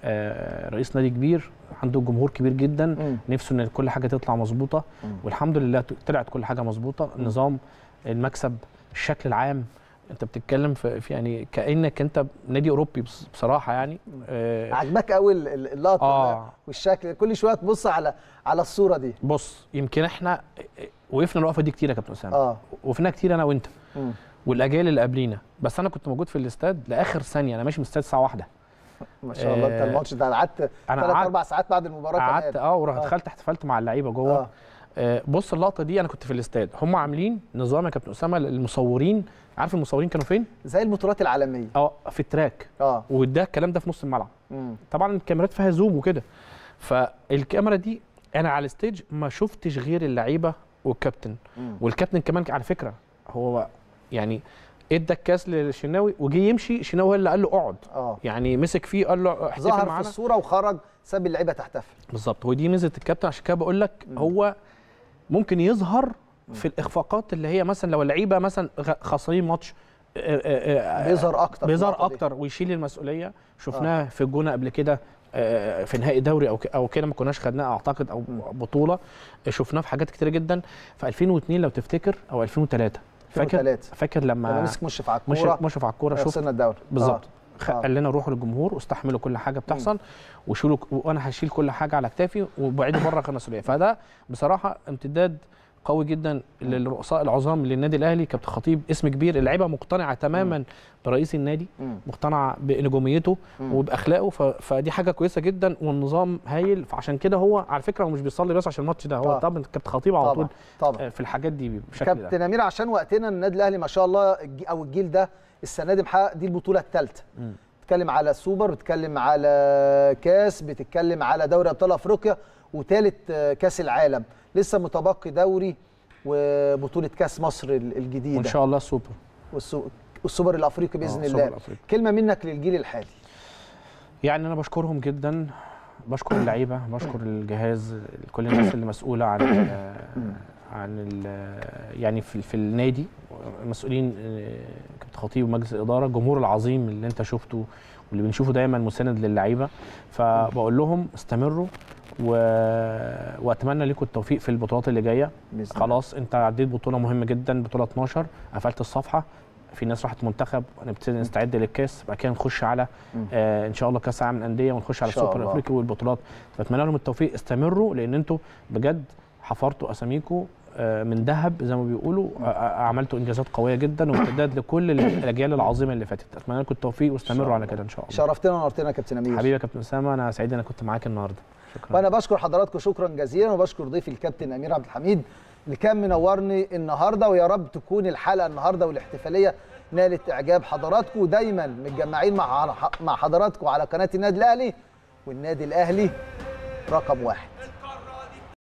آه، رئيس نادي كبير عنده جمهور كبير جدا مم. نفسه ان كل حاجه تطلع مظبوطه والحمد لله طلعت كل حاجه مظبوطه النظام المكسب الشكل العام انت بتتكلم في في يعني كانك انت نادي اوروبي بص- بصراحه يعني آه، عجبك قوي ال- ال- اللقطه آه. ده والشكل كل شويه تبص على على الصوره دي بص يمكن احنا وقفنا الوقفه دي كتير يا كابتن اسامه اه وقفنا كتير انا وانت مم. والاجيال اللي قبلينا بس انا كنت موجود في الاستاد لاخر ثانيه انا ماشي من الاستاد الساعه واحدة ما شاء الله انت آه، الماتش ده قعدت أنا ثلاث قعدت- اربع ساعات بعد المباراه قعدت كمان اه ورحت آه. دخلت احتفلت مع اللعيبه جوه آه. آه. بص اللقطه دي انا كنت في الاستاد هم عاملين نظام يا كابتن اسامه المصورين عارف المصورين كانوا فين؟ زي البطولات العالميه اه في التراك اه وده الكلام ده في نص الملعب مم. طبعا الكاميرات فيها زوم وكده فالكاميرا دي انا على الستيج ما شفتش غير اللعيبه والكابتن مم. والكابتن كمان على فكره هو يعني ادى الكاس للشناوي وجي يمشي الشناوي هو اللي قال له اقعد اه يعني مسك فيه قال له احتفل ظهر في معانا الصوره وخرج ساب اللعيبه تحتفل بالظبط ودي ميزه الكابتن عشان كده بقول لك هو ممكن يظهر في الاخفاقات اللي هي مثلا لو اللعيبه مثلا غ- خسرين ماتش آه، آه، آه، بيظهر اكتر في بيظهر اللقطة دي. اكتر ويشيل المسؤوليه شفناه في الجونه قبل كده آه، في نهائي دوري او ك- او كده ما كناش خدناه اعتقد او بطوله شفناه في حاجات كتيره جدا في 2002 لو تفتكر او 2003 فاكر 2003. فاكر لما لما مسك مشرف على مش الكوره مشرف على الكوره شفت خسرنا الدوري بالظبط آه. خ- آه. قال لنا روحوا للجمهور واستحملوا كل حاجه بتحصل وشيلوا وانا هشيل كل حاجه على كتافي وبعيدوا بره المسؤوليه فده بصراحه امتداد قوي جدا للرؤساء العظام للنادي الاهلي كابتن خطيب اسم كبير اللعيبه مقتنعه تماما برئيس النادي مم. مقتنعه بنجوميته وباخلاقه ف... فدي حاجه كويسه جدا والنظام هايل فعشان كده هو على فكره هو مش بيصلي بس عشان الماتش ده هو طبعا. طبعا كابتن خطيب على طول طبعا طبعا آه، في الحاجات دي بالشكل ده كابتن امير عشان وقتنا النادي الاهلي ما شاء الله الج- او الجيل ده السنه دي محقق دي البطوله الثالثه بتتكلم على السوبر بتتكلم على كاس بتتكلم على دوري ابطال افريقيا وثالث كاس العالم لسه متبقي دوري وبطوله كاس مصر ال- الجديده وان شاء الله سوبر والسو- والسوبر الافريقي باذن آه، السوبر الله الأفريقي. كلمه منك للجيل الحالي يعني انا بشكرهم جدا بشكر اللعيبه بشكر الجهاز كل الناس اللي مسؤوله عن ال عن ال يعني في, في النادي مسؤولين آه، كابتن خطيب ومجلس الاداره الجمهور العظيم اللي انت شفته واللي بنشوفه دايما مساند للعيبه فبقول لهم استمروا و... واتمنى لكم التوفيق في البطولات اللي جايه بإذن الله. خلاص انت عديت بطوله مهمه جدا بطوله 12 قفلت الصفحه في ناس راحت منتخب نبتدي نستعد للكاس بعد كده نخش على آه ان شاء الله كاس العالم للانديه ونخش على إن شاء السوبر الله. الافريقي والبطولات فاتمنى لهم التوفيق استمروا لان انتوا بجد حفرتوا اساميكم آه، من ذهب زي ما بيقولوا آه، آه، عملتوا انجازات قويه جدا وامتداد لكل الاجيال العظيمه اللي فاتت اتمنى لكم التوفيق واستمروا على كده ان شاء الله شرفتنا ونورتنا يا كابتن امير حبيبي يا كابتن اسامه انا سعيد ان انا كنت معاك النهارده شكرا وانا بشكر حضراتكم شكرا جزيلا وبشكر ضيفي الكابتن امير عبد الحميد اللي كان منورني النهارده ويا رب تكون الحلقه النهارده والاحتفاليه نالت اعجاب حضراتكم ودايما متجمعين مع مع حضراتكم على قناه النادي الاهلي والنادي الاهلي رقم واحد